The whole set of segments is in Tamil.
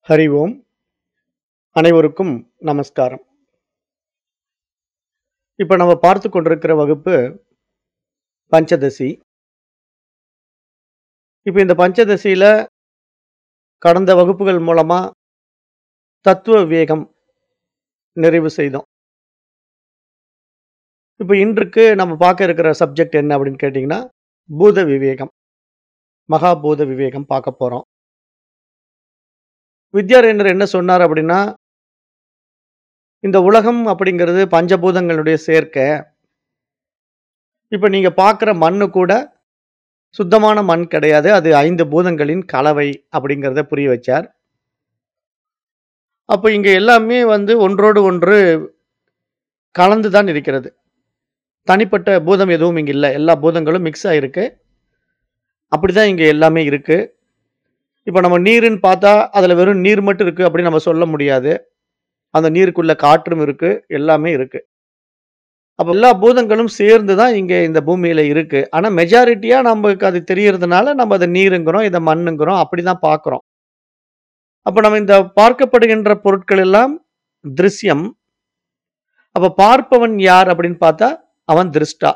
ஹரி ஓம் அனைவருக்கும் நமஸ்காரம் இப்போ நம்ம பார்த்து கொண்டிருக்கிற வகுப்பு பஞ்சதசி இப்போ இந்த பஞ்சதசியில் கடந்த வகுப்புகள் மூலமாக தத்துவ விவேகம் நிறைவு செய்தோம் இப்போ இன்றுக்கு நம்ம பார்க்க இருக்கிற சப்ஜெக்ட் என்ன அப்படின்னு கேட்டிங்கன்னா பூத விவேகம் மகாபூத விவேகம் பார்க்க போகிறோம் வித்யாரண்யர் என்ன சொன்னார் அப்படின்னா இந்த உலகம் அப்படிங்கிறது பஞ்சபூதங்களுடைய சேர்க்கை இப்போ நீங்கள் பார்க்குற மண்ணு கூட சுத்தமான மண் கிடையாது அது ஐந்து பூதங்களின் கலவை அப்படிங்கிறத புரிய வச்சார் அப்போ இங்கே எல்லாமே வந்து ஒன்றோடு ஒன்று கலந்து தான் இருக்கிறது தனிப்பட்ட பூதம் எதுவும் இங்கே இல்லை எல்லா பூதங்களும் மிக்ஸ் ஆகிருக்கு அப்படி தான் இங்கே எல்லாமே இருக்குது இப்போ நம்ம நீருன்னு பார்த்தா அதில் வெறும் நீர் மட்டும் இருக்குது அப்படின்னு நம்ம சொல்ல முடியாது அந்த நீருக்குள்ள காற்றும் இருக்குது எல்லாமே இருக்குது அப்போ எல்லா பூதங்களும் சேர்ந்து தான் இங்கே இந்த பூமியில் இருக்குது ஆனால் மெஜாரிட்டியாக நமக்கு அது தெரியறதுனால நம்ம அதை நீருங்கிறோம் இதை மண்ணுங்கிறோம் அப்படி தான் பார்க்குறோம் அப்போ நம்ம இந்த பார்க்கப்படுகின்ற பொருட்கள் எல்லாம் திருஷ்யம் அப்போ பார்ப்பவன் யார் அப்படின்னு பார்த்தா அவன் திருஷ்டா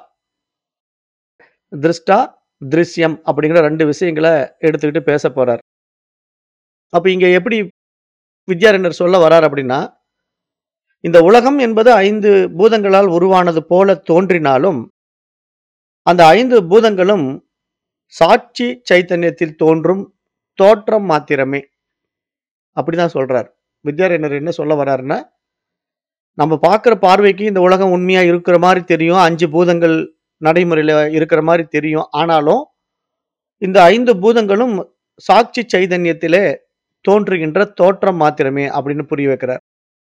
திருஷ்டா திருஷ்யம் அப்படிங்கிற ரெண்டு விஷயங்களை எடுத்துக்கிட்டு பேச போறார் அப்ப இங்க எப்படி வித்யாரண்யர் சொல்ல வரார் அப்படின்னா இந்த உலகம் என்பது ஐந்து பூதங்களால் உருவானது போல தோன்றினாலும் அந்த ஐந்து பூதங்களும் சாட்சி சைத்தன்யத்தில் தோன்றும் தோற்றம் மாத்திரமே அப்படிதான் சொல்றார் வித்யாரண்யர் என்ன சொல்ல வர்றாருன்னா நம்ம பார்க்குற பார்வைக்கு இந்த உலகம் உண்மையா இருக்கிற மாதிரி தெரியும் அஞ்சு பூதங்கள் நடைமுறையில் இருக்கிற மாதிரி தெரியும் ஆனாலும் இந்த ஐந்து பூதங்களும் சாட்சி சைதன்யத்திலே தோன்றுகின்ற தோற்றம் மாத்திரமே அப்படின்னு புரிய வைக்கிறார்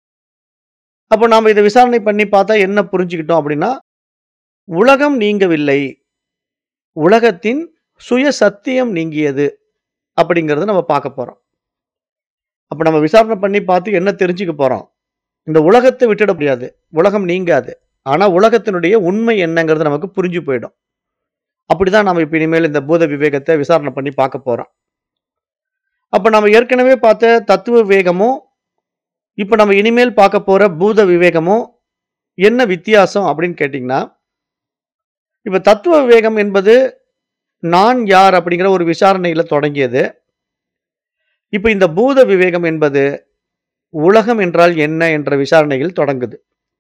அப்போ நாம் இதை விசாரணை பண்ணி பார்த்தா என்ன புரிஞ்சுக்கிட்டோம் அப்படின்னா உலகம் நீங்கவில்லை உலகத்தின் சுய சத்தியம் நீங்கியது அப்படிங்கிறத நம்ம பார்க்க போறோம் அப்போ நம்ம விசாரணை பண்ணி பார்த்து என்ன தெரிஞ்சுக்க போறோம் இந்த உலகத்தை விட்டுட முடியாது உலகம் நீங்காது ஆனா உலகத்தினுடைய உண்மை என்னங்கிறது நமக்கு புரிஞ்சு போயிடும் அப்படிதான் நம்ம இப்ப இனிமேல் இந்த பூத விவேகத்தை விசாரணை பண்ணி பார்க்க போறோம் அப்ப நம்ம ஏற்கனவே பார்த்த தத்துவ விவேகமும் இப்ப நம்ம இனிமேல் பார்க்க போற பூத விவேகமும் என்ன வித்தியாசம் அப்படின்னு கேட்டிங்கன்னா இப்ப தத்துவ விவேகம் என்பது நான் யார் அப்படிங்கிற ஒரு விசாரணையில தொடங்கியது இப்ப இந்த பூத விவேகம் என்பது உலகம் என்றால் என்ன என்ற விசாரணையில் தொடங்குது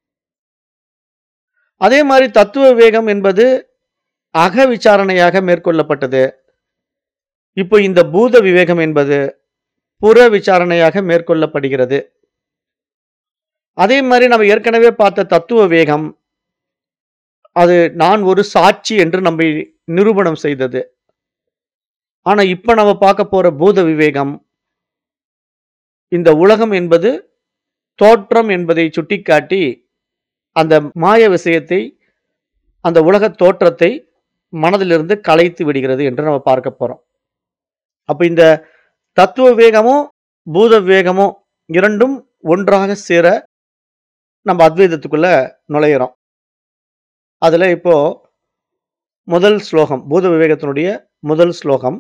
அதே மாதிரி தத்துவ விவேகம் என்பது அக விசாரணையாக மேற்கொள்ளப்பட்டது இப்போ இந்த பூத விவேகம் என்பது புற விசாரணையாக மேற்கொள்ளப்படுகிறது அதே மாதிரி நம்ம ஏற்கனவே பார்த்த தத்துவ வேகம் அது நான் ஒரு சாட்சி என்று நம்மை நிரூபணம் செய்தது ஆனா இப்ப நம்ம பார்க்க போற பூத விவேகம் இந்த உலகம் என்பது தோற்றம் என்பதை சுட்டிக்காட்டி அந்த மாய விஷயத்தை அந்த உலக தோற்றத்தை மனதிலிருந்து கலைத்து விடுகிறது என்று நம்ம பார்க்க போறோம் அப்ப இந்த தத்துவ வேகமும் பூத வேகமும் இரண்டும் ஒன்றாக சேர நம்ம அத்வைதத்துக்குள்ள நுழையிறோம் அதுல இப்போ முதல் ஸ்லோகம் பூத விவேகத்தினுடைய முதல் ஸ்லோகம்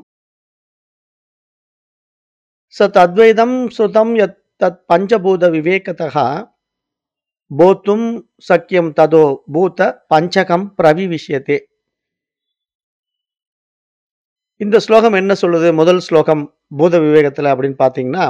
சத் அத்வைதம் சுதம் யத் தத் பஞ்சபூத விவேகதா போத்தும் சக்கியம் ததோ பூத பஞ்சகம் பிரவிவிஷ்யத்தே இந்த ஸ்லோகம் என்ன சொல்லுது முதல் ஸ்லோகம் பூத விவேகத்துல அப்படின்னு பார்த்தீங்கன்னா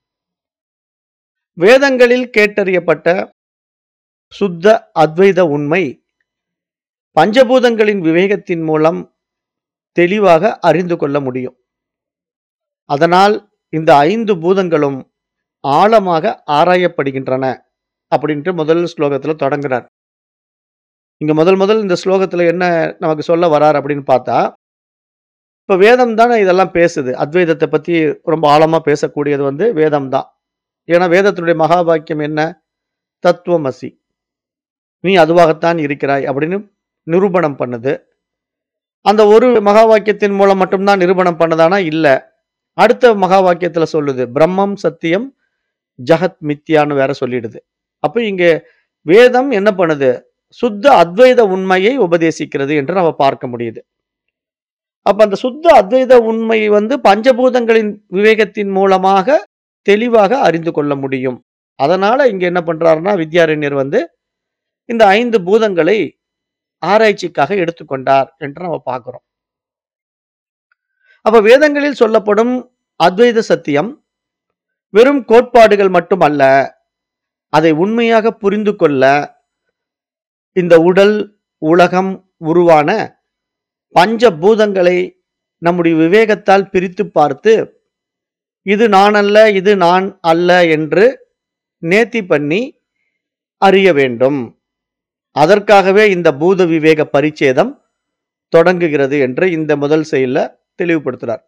வேதங்களில் கேட்டறியப்பட்ட சுத்த அத்வைத உண்மை பஞ்சபூதங்களின் விவேகத்தின் மூலம் தெளிவாக அறிந்து கொள்ள முடியும் அதனால் இந்த ஐந்து பூதங்களும் ஆழமாக ஆராயப்படுகின்றன அப்படின்ட்டு முதல் ஸ்லோகத்துல தொடங்குறார் இங்க முதல் முதல் இந்த ஸ்லோகத்துல என்ன நமக்கு சொல்ல வரார் அப்படின்னு பார்த்தா இப்ப வேதம் தானே இதெல்லாம் பேசுது அத்வைதத்தை பத்தி ரொம்ப ஆழமா பேசக்கூடியது வந்து வேதம் தான் ஏன்னா வேதத்தினுடைய மகா வாக்கியம் என்ன தத்துவமசி நீ அதுவாகத்தான் இருக்கிறாய் அப்படின்னு நிரூபணம் பண்ணுது அந்த ஒரு மகா வாக்கியத்தின் மூலம் மட்டும்தான் நிரூபணம் பண்ணதானா இல்ல அடுத்த மகா வாக்கியத்துல சொல்லுது பிரம்மம் சத்தியம் ஜகத் மித்யான்னு வேற சொல்லிடுது அப்ப இங்க வேதம் என்ன பண்ணுது சுத்த அத்வைத உண்மையை உபதேசிக்கிறது என்று நம்ம பார்க்க முடியுது அப்ப அந்த சுத்த அத்வைத உண்மை வந்து பஞ்சபூதங்களின் விவேகத்தின் மூலமாக தெளிவாக அறிந்து கொள்ள முடியும். அதனால இங்க என்ன பண்றாருன்னா, வித்யாரண்யர் வந்து இந்த 5 பூதங்களை ஆராய்ச்சிக்காக எடுத்துக்கொண்டார் என்று நம்ம பார்க்கிறோம். அப்ப வேதங்களில் சொல்லப்படும் அத்வைத சத்தியம் வெறும் கோட்பாடுகள் மட்டும் அல்ல. அதை உண்மையாக புரிந்து கொள்ள இந்த உடல், உலகம் உருவான பஞ்ச பூதங்களை நம்முடைய விவேகத்தால் பிரித்துப் பார்த்து, இது நான் அல்ல, இது நான் அல்ல என்று நேர்த்தி பண்ணி அறிய வேண்டும். அதற்காகவே இந்த பூத விவேக பரிச்சேதம் தொடங்குகிறது என்று இந்த முதல் செயல்ல தெளிவுபடுத்துறார்.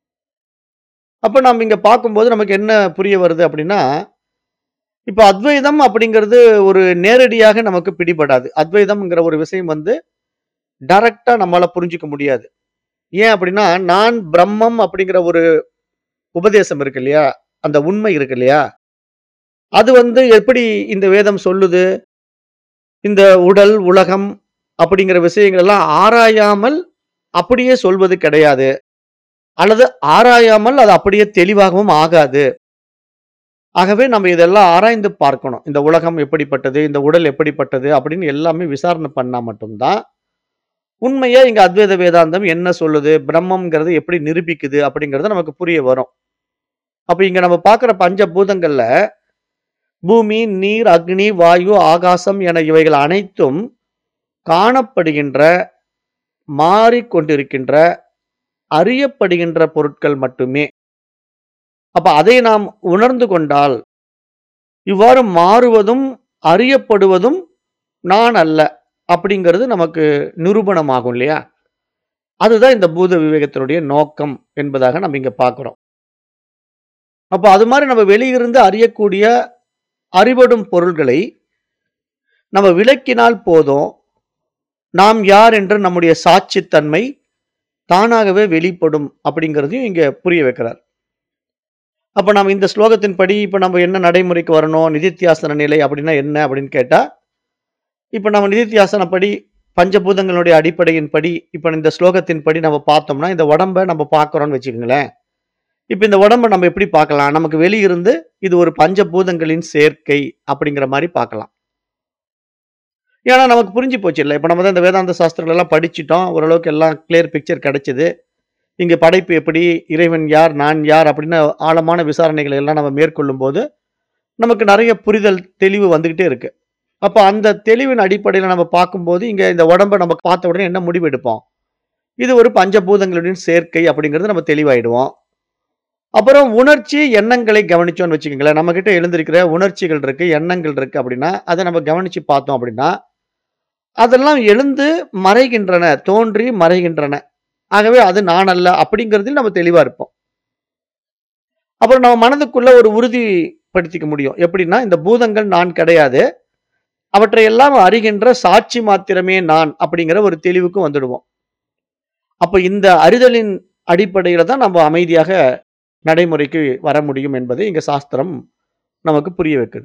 அப்ப நம்ம இங்க பார்க்கும்போது நமக்கு என்ன புரிய வருது அப்படின்னா, இப்ப அத்வைதம் அப்படிங்கிறது ஒரு நேரடியாக நமக்கு பிடிபடாது. அத்வைதம்ங்கிற ஒரு விஷயம் வந்து டைரக்ட்டா நம்மால புரிஞ்சுக்க முடியாது. ஏன் அப்படின்னா, நான் பிரம்மம் அப்படிங்கிற ஒரு உபதேசம் இருக்கு இல்லையா? அந்த உண்மை இருக்கு இல்லையா? அது வந்து எப்படி இந்த வேதம் சொல்லுது? இந்த உடல், உலகம் அப்படிங்கிற விஷயங்கள் எல்லாம் ஆராயாமல் அப்படியே சொல்வது கிடையாது. அல்லது ஆராயாமல் அது அப்படியே தெளிவாகவும் ஆகாது. ஆகவே நம்ம இதெல்லாம் ஆராய்ந்து பார்க்கணும். இந்த உலகம் எப்படிப்பட்டது? இந்த உடல் எப்படிப்பட்டது? அப்படின்னு எல்லாமே விசாரணை பண்ணா மட்டும் தான், உண்மையா இங்க அத்வைத வேதாந்தம் என்ன சொல்லுது? பிரம்மம்ங்கிறது எப்படி நிரூபிக்குது? அப்படிங்கிறது நமக்கு புரிய வரும். அப்ப இங்க நம்ம பார்க்கிற பஞ்ச பூதங்கள்ல பூமி, நீர், அக்னி, வாயு, ஆகாசம் என இவைகள் அனைத்தும் காணப்படுகின்ற, மாறிக்கொண்டிருக்கின்ற, அறியப்படுகின்ற பொருட்கள் மட்டுமே. அப்ப அதை நாம் உணர்ந்து கொண்டால், இவ்வாறு மாறுவதும், அறியப்படுவதும் நான் அல்ல அப்படிங்கிறது நமக்கு நிரூபணமாகும் இல்லையா? அதுதான் இந்த பூத விவேகத்தினுடைய நோக்கம் என்பதாக நம்ம இங்க பார்க்கிறோம். அப்ப அது மாரி நம்ம வெளியிருந்து அறியக்கூடிய அறிபடும் பொருள்களை நம்ம விளக்கினால் போதும். நாம் யார் என்று நம்முடைய சாட்சித்தன்மை தானாகவே வெளிப்படும் அப்படிங்கிறதையும் இங்க புரிய வைக்கிறார். அப்ப நம்ம இந்த ஸ்லோகத்தின்படி இப்ப நம்ம என்ன நடைமுறைக்கு வரணும்? நிதித்தியாசன நிலை அப்படின்னா என்ன? அப்படின்னு கேட்டா, இப்ப நம்ம நிதித்தியாசனப்படி பஞ்சபூதங்களுடைய அடிப்படையின்படி, இப்ப இந்த ஸ்லோகத்தின்படி நம்ம பார்த்தோம்னா, இந்த உடம்ப நம்ம பார்க்கிறோம்னு வச்சுக்கங்களேன். இப்ப இந்த உடம்ப நம்ம எப்படி பார்க்கலாம்? நமக்கு வெளியிருந்து இது ஒரு பஞ்சபூதங்களின் சேர்க்கை அப்படிங்கிற மாரி பார்க்கலாம். ஏன்னா நமக்கு புரிஞ்சு போச்சு இல்ல. இப்ப நம்ம தான் இந்த வேதாந்த சாஸ்திரங்கள் எல்லாம் படிச்சுட்டோம். ஓரளவுக்கு எல்லாம் கிளியர் பிக்சர் கிடைச்சது. இங்க படைப்பு எப்படி? இறைவன் யார்? நான் யார்? அப்படின்னு ஆழமான விசாரணைகளை எல்லாம் நம்ம மேற்கொள்ளும்போது, நமக்கு நெறைய புரிதல், தெளிவு வந்துகிட்டே இருக்கு. அப்ப அந்த தெளிவின் அடிப்படையில நம்ம பார்க்கும்போது, இங்க இந்த உடம்ப நம்ம பார்த்த உடனே என்ன முடிவு எடுப்போம்? இது ஒரு பஞ்சபூதங்களின் சேர்க்கை அப்படிங்கிறது நம்ம தெளிவாயிடுவோம். அப்புறம் உணர்ச்சி, எண்ணங்களை கவனிச்சோம்னு வச்சுக்கங்களேன். நம்மகிட்ட எழுந்திருக்கிற உணர்ச்சிகள் இருக்கு, எண்ணங்கள் இருக்கு அப்படின்னா, அத நம்ம கவனிச்சு பார்த்தோம் அப்படின்னா, அதெல்லாம் எழுந்து மறைகின்றன. தோன்றி மறைகின்றன. ஆகவே அது நான் அல்ல அப்படிங்கிறதில் நம்ம தெளிவா இருப்போம். அப்புறம் நம்ம மனதுக்குள்ள ஒரு உறுதிப்படுத்திக்க முடியும். எப்படின்னா, இந்த பூதங்கள் நான் கிடையாது. அவற்றை எல்லாம் அறிகின்ற சாட்சி மாத்திரமே நான் அப்படிங்கிற ஒரு தெளிவுக்கும் வந்துடுவோம். அப்ப இந்த அறிதலின் அடிப்படையில தான் நம்ம அமைதியாக நடைமுறைக்கு வர முடியும் என்பதை இங்க சாஸ்திரம் நமக்கு புரிய வைக்குது.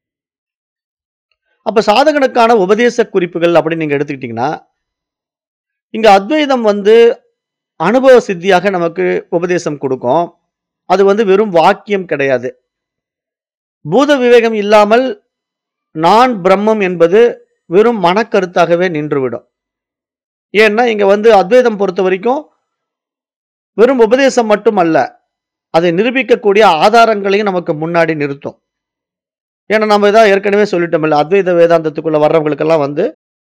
அப்ப சாதகனுக்கான உபதேச குறிப்புகள் அப்படின்னு நீங்க எடுத்துக்கிட்டீங்கன்னா, இங்க அத்வைதம் வந்து அனுபவ சித்தியாக நமக்கு உபதேசம் குடுக்கும். அது வந்து வெறும் வாக்கியம் கிடையாது. பூத விவேகம் இல்லாமல் நான் பிரம்மம் என்பது வெறும் மனக்கருத்தாகவே நின்றுவிடும். ஏன்னா, இங்க வந்து அத்வைதம் பொறுத்தவரைக்கும் வெறும் உபதேசம் மட்டும் அல்ல. அதை நிரூபிக்கக்கூடிய ஆதாரங்களையும் நமக்கு முன்னாடி நிறுத்தும். ஏன்னா, நம்ம தான் ஏற்கனவே சொல்லிட்டோம்ல. அத்வைத வேதாந்தத்துக்குள்ள வர்றவங்களுக்கெல்லாம் வந்து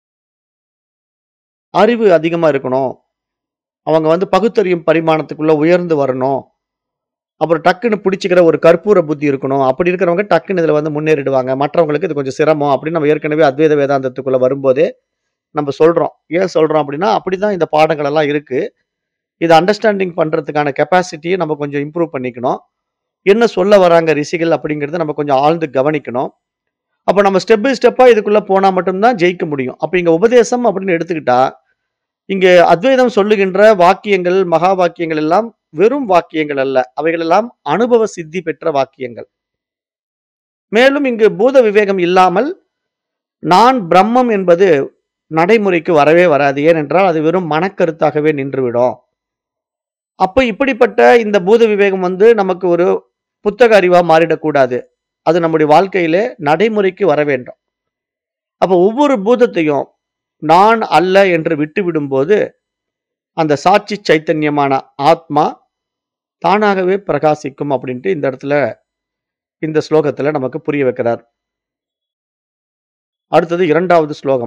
அறிவு அதிகமா இருக்கணும். அவங்க வந்து பகுத்தறியும் பரிமாணத்துக்குள்ள உயர்ந்து வரணும். அப்புறம் டக்குன்னு பிடிச்சுக்கிற ஒரு கற்பூர புத்தி இருக்கணும். அப்படி இருக்கிறவங்க டக்குன்னு இதுல வந்து முன்னேறிடுவாங்க. மற்றவங்களுக்கு இது கொஞ்சம் சிரமம் அப்படின்னு நம்ம ஏற்கனவே அத்வைத வேதாந்தத்துக்குள்ள வரும்போதே நம்ம சொல்றோம். ஏன் சொல்றோம் அப்படின்னா, அப்படிதான் இந்த பாடங்கள் எல்லாம் இருக்கு. இத அண்டர்ஸ்டாண்டிங் பண்றதுக்கான கெப்பாசிட்டிய நம்ம கொஞ்சம் இம்ப்ரூவ் பண்ணிக்கணும். என்ன சொல்ல வராங்க ரிஷிகள் அப்படிங்கிறத நம்ம கொஞ்சம் ஆழ்ந்து கவனிக்கணும். அப்ப நம்ம ஸ்டெப் பை ஸ்டெப்பா இதுக்குள்ள போனா மட்டும் தான் ஜெயிக்க முடியும். அப்ப இங்க உபதேசம் அப்படின்னு எடுத்துக்கிட்டா, இங்க அத்வைதம் சொல்லுகின்ற வாக்கியங்கள், மகா வாக்கியங்கள் எல்லாம் வெறும் வாக்கியங்கள் அல்ல. அவைகள் எல்லாம் அனுபவ சித்தி பெற்ற வாக்கியங்கள். மேலும் இங்கு பூத விவேகம் இல்லாமல், நான் பிரம்மம் என்பது நடைமுறைக்கு வரவே வராது. ஏனென்றால், அது வெறும் மனக்கருத்தாகவே நின்றுவிடும். அப்ப இப்படிப்பட்ட இந்த பூத விவேகம் வந்து நமக்கு ஒரு புத்தக அறிவா மாறிடக்கூடாது. அது நம்முடைய வாழ்க்கையிலே நடைமுறைக்கு வர வேண்டும். அப்ப ஒவ்வொரு பூதத்தையும் நான் அல்ல என்று விட்டுவிடும்போது, அந்த சாட்சி சைத்தன்யமான ஆத்மா தானாகவே பிரகாசிக்கும் அப்படின்ட்டு இந்த இடத்துல இந்த ஸ்லோகத்துல நமக்கு புரிய வைக்கிறார். அடுத்தது 2வது ஸ்லோகம்.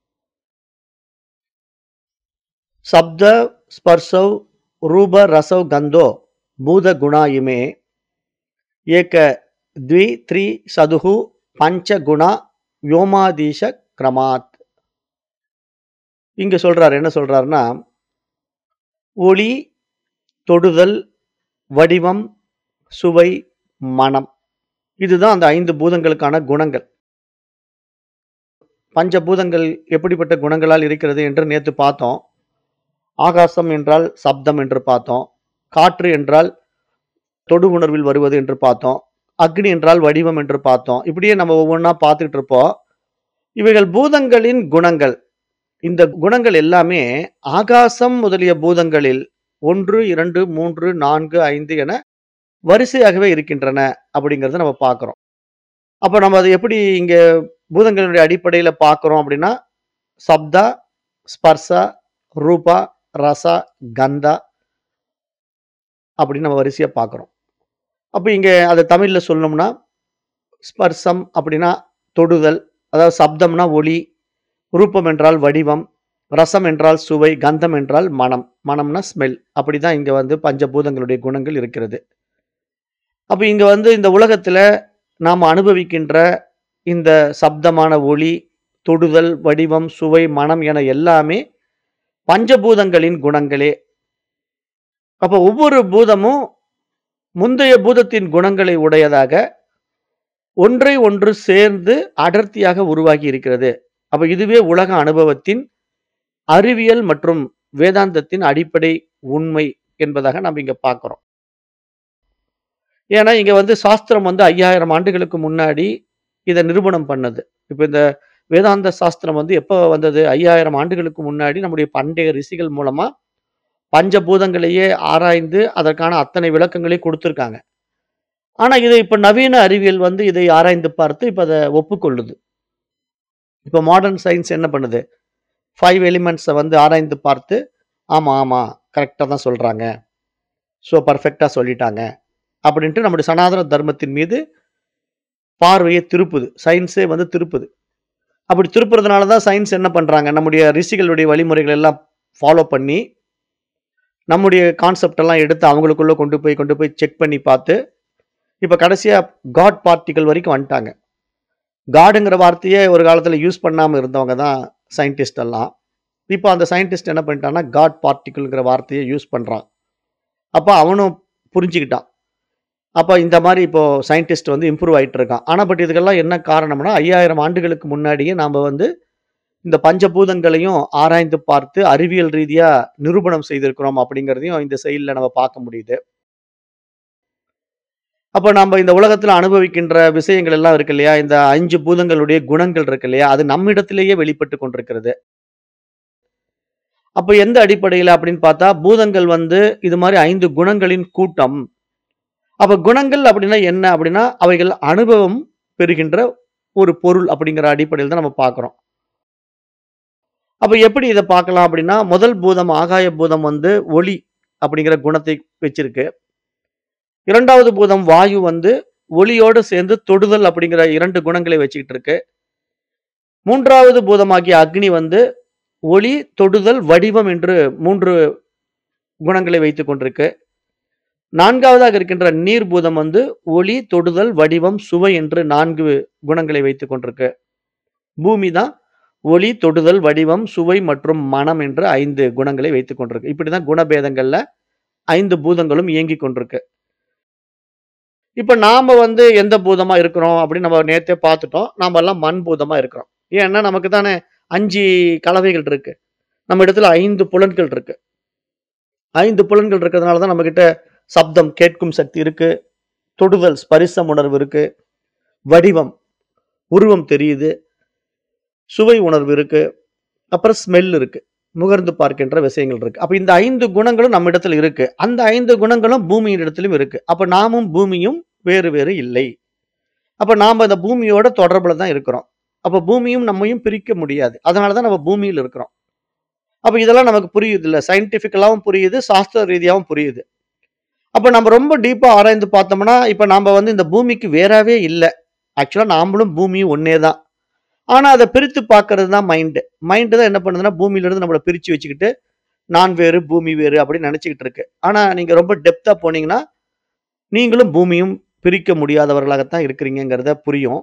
சப்த ஸ்பர்ஷௌ ரூப ரசௌ கந்தோ பூத குணா இமே ஏக த்வி த்ரி சதுஹு பஞ்ச குணா வ்யோமாதீஷ கிரமாத். இங்க சொல்றாரு என்ன சொல்றாருன்னா, ஒளி, தொடுதல், வடிவம், சுவை, மனம். இதுதான் அந்த 5 பூதங்களுக்கான குணங்கள். பஞ்சபூதங்கள் எப்படிப்பட்ட குணங்களால் இருக்கிறது என்று நேத்து பார்த்தோம். ஆகாசம் என்றால் சப்தம் என்று பார்த்தோம். காற்று என்றால் தொடு உணர்வில் வருவது என்று பார்த்தோம். அக்னி என்றால் வடிவம் என்று பார்த்தோம். இப்படியே நம்ம ஒவ்வொன்னா பார்த்துட்டு இருப்போம். இவைகள் பூதங்களின் குணங்கள். இந்த குணங்கள் எல்லாமே ஆகாசம் முதலிய பூதங்களில் 1, 2, 3, 4, 5 என வரிசையாகவே இருக்கின்றன அப்படிங்கிறத நம்ம பார்க்கிறோம். அப்ப நம்ம அத எப்படி இங்க பூதங்களுடைய அடிப்படையில பார்க்கிறோம் அப்படின்னா, சப்தா, ஸ்பர்ஷா, ரூபா, ரசா, கந்தா அப்படின்னு நம்ம வரிசையா பார்க்கிறோம். அப்ப இங்க அத தமிழ்ல சொல்லணும்னா, ஸ்பர்சம் அப்படின்னா தொடுதல், அதாவது சப்தம்னா ஒலி, ரூபம் என்றால் வடிவம், ரசம் என்றால் சுவை, கந்தம் என்றால் மனம். மனம்னா ஸ்மெல். அப்படிதான் இங்க வந்து பஞ்சபூதங்களுடைய குணங்கள் இருக்கிறது. அப்ப இங்க வந்து இந்த உலகத்துல நாம அனுபவிக்கின்ற இந்த சப்தமான ஒலி, தொடுதல், வடிவம், சுவை, மனம் என எல்லாமே பஞ்சபூதங்களின் குணங்களே. அப்ப ஒவ்வொரு பூதமும் முந்தைய பூதத்தின் குணங்களை உடையதாக ஒன்றை ஒன்று சேர்ந்து அடர்த்தியாக உருவாகி இருக்கிறது. அப்ப இதுவே உலக அனுபவத்தின் அறிவியல் மற்றும் வேதாந்தத்தின் அடிப்படை உண்மை என்பதாக நம்ம இங்க பார்க்கிறோம். ஏன்னா, இங்க வந்து சாஸ்திரம் வந்து 5000 ஆண்டுகளுக்கு முன்னாடி இத நிரூபணம் பண்ணது. இப்ப இந்த வேதாந்த சாஸ்திரம் வந்து எப்ப வந்தது? 5000 ஆண்டுகளுக்கு முன்னாடி நம்முடைய பண்டைய ரிஷிகள் மூலமா பஞ்சபூதங்களையே ஆராய்ந்து அதற்கான அத்தனை விளக்கங்களையும் குடுத்திருக்காங்க. ஆனா, இத இப்ப நவீன அறிவியல் வந்து இதை ஆராய்ந்து பார்த்து இப்ப அத ஒப்புக்கொள்ளுது. இப்ப மாடர்ன் சயன்ஸ் என்ன பண்ணுது? 5 எலிமெண்ட்ஸ வந்து ஆராய்ந்து பார்த்து, ஆமா, ஆமா. கரெக்ட்டா தான் சொல்றாங்க. ஸோ பெர்ஃபெக்ட்டா சொல்லிட்டாங்க. அப்படின்ட்டு நம்முடைய சனாதன தர்மத்தின் மீது பார்வைய திருப்புது. சயன்ஸே வந்து திருப்புது. அப்படி திருப்புறதுனால தான் சயன்ஸ் என்ன பண்றாங்க? நம்முடைய ரிஷிகளுடைய வழிமுறைகள் எல்லாம் ஃபாலோ பண்ணி, நம்முடைய கான்செப்ட் எல்லாம் எடுத்து அவங்களுக்குள்ள கொண்டு போய் கொண்டு போய் செக் பண்ணி பார்த்து, இப்ப கடைசியா காட் பார்ட்டிகிள் வரைக்கும் வந்துட்டாங்க. காட்ங்கிற வார்த்தையே ஒரு காலத்துல யூஸ் பண்ணாம இருந்தவங்க தான் சயின்டிஸ்ட் எல்லாம். இப்ப அந்த சயின்டிஸ்ட் என்ன பண்ணிட்டான்னா, காட் பார்ட்டிகிள்ங்கிற வார்த்தைய யூஸ் பண்றான். அப்ப அவனும் புரிஞ்சுக்கிட்டான். அப்ப இந்த மாரி இப்போ சயின்டிஸ்ட் வந்து இம்ப்ரூவ் ஆயிட்டு இருக்கான். ஆனா, பட் இதுக்கெல்லாம் என்ன காரணம்னா, 5000 ஆண்டுகளுக்கு முன்னாடியே நாம வந்து இந்த பஞ்சபூதங்களையும் ஆராய்ந்து பார்த்து அறிவியல் ரீதியா நிரூபணம் செய்திருக்கிறோம் அப்படிங்கிறதையும் இந்த செயல்ல நம்ம பார்க்க முடியுது. அப்ப நாம இந்த உலகத்துல அனுபவிக்கின்ற விஷயங்கள் எல்லாம் இருக்கு இல்லையா? இந்த 5 பூதங்களுடைய குணங்கள் இருக்கு இல்லையா? அது நம்மிடத்திலேயே வெளிப்பட்டுக் கொண்டிருக்கிறது. அப்ப எந்த அடிப்படையில அப்படின்னு பார்த்தா, பூதங்கள் வந்து இது மாரி 5 குணங்களின் கூட்டம். அப்ப குணங்கள் அப்படின்னா என்ன? அப்படின்னா, அவைகள் அனுபவம் பெறுகின்ற ஒரு பொருள் அப்படிங்கிற அடிப்படையில தான் நம்ம பார்க்கிறோம். அப்ப எப்படி இத பார்க்கலாம் அப்படின்னா, முதல் பூதம் ஆகாய பூதம் வந்து ஒளி அப்படிங்கிற குணத்தை வச்சிருக்கு. 2வது பூதம் வாயு வந்து ஒளியோடு சேர்ந்து தொடுதல் அப்படிங்கிற 2 குணங்களை வச்சுக்கிட்டு இருக்கு. 3வது பூதமாகிய அக்னி வந்து ஒளி, தொடுதல், வடிவம் என்று 3 குணங்களை வைத்துக் கொண்டிருக்கு. 4வதாக இருக்கின்ற நீர் பூதம் வந்து ஒளி, தொடுதல், வடிவம், சுவை என்று 4 குணங்களை வைத்துக் கொண்டிருக்கு. பூமி தான் ஒளி, தொடுதல், வடிவம், சுவை மற்றும் மனம் என்ற 5 குணங்களை வைத்துக் கொண்டிருக்கு. இப்படிதான் குணபேதங்கள்ல 5 பூதங்களும் இயங்கிக் கொண்டிருக்கு. இப்ப நாம வந்து எந்த பூதமா இருக்கிறோம் அப்படின்னு நம்ம நேத்தே பார்த்துட்டோம். நாம எல்லாம் மண் பூதமா இருக்கிறோம். ஏன்னா, நமக்கு தானே 5 கலவைகள் இருக்கு. நம்ம இடத்துல 5 புலன்கள் இருக்கு. 5 புலன்கள் இருக்கிறதுனால தான் நம்மகிட்ட சப்தம் கேட்கும் சக்தி இருக்கு. தொடுதல் ஸ்பரிசம் உணர்வு இருக்கு. வடிவம் உருவம் தெரியுது. சுவை உணர்வு இருக்கு. அப்புறம் ஸ்மெல் இருக்கு. முகர்ந்து பார்க்கின்ற விஷயங்கள் இருக்கு. அப்ப இந்த 5 குணங்களும் நம்மிடத்தில் இருக்கு. அந்த 5 குணங்களும் பூமியின் இடத்திலும் இருக்கு. அப்ப நாமும் பூமியும் வேறு வேறு இல்லை. அப்ப நாம இந்த பூமியோட தொடர்புல தான் இருக்கிறோம். அப்ப பூமியும் நம்மையும் பிரிக்க முடியாது. அதனால தான் நம்ம பூமியில இருக்கிறோம். அப்ப இதெல்லாம் நமக்கு புரியுதுல்ல. சயின்டிஃபிக்கலாவும் புரியுது, சாஸ்திர ரீதியாவும் புரியுது. அப்ப நம்ம ரொம்ப டீப்பா ஆராய்ந்து பார்த்தோம்னா, இப்ப நாம வந்து இந்த பூமிக்கு வேறாவே இல்ல. ஆக்சுவலா நாமளும் பூமியும் ஒண்ணே தான். ஆனா அத பிரித்து பார்க்கிறது தான் மைண்ட். மைண்ட் தான் என்ன பண்ணுதுன்னா, பூமியிலிருந்து நம்மள பிரிச்சு வச்சுக்கிட்டு, நான் வேறு, பூமி வேறு அப்படின்னு நெனச்சுக்கிட்டு இருக்கு. ஆனா நீங்க ரொம்ப டெப்த்தா போனீங்கன்னா, நீங்களும் பூமியும் பிரிக்க முடியாதவர்களாகத்தான் இருக்கிறீங்கங்கிறத புரியும்.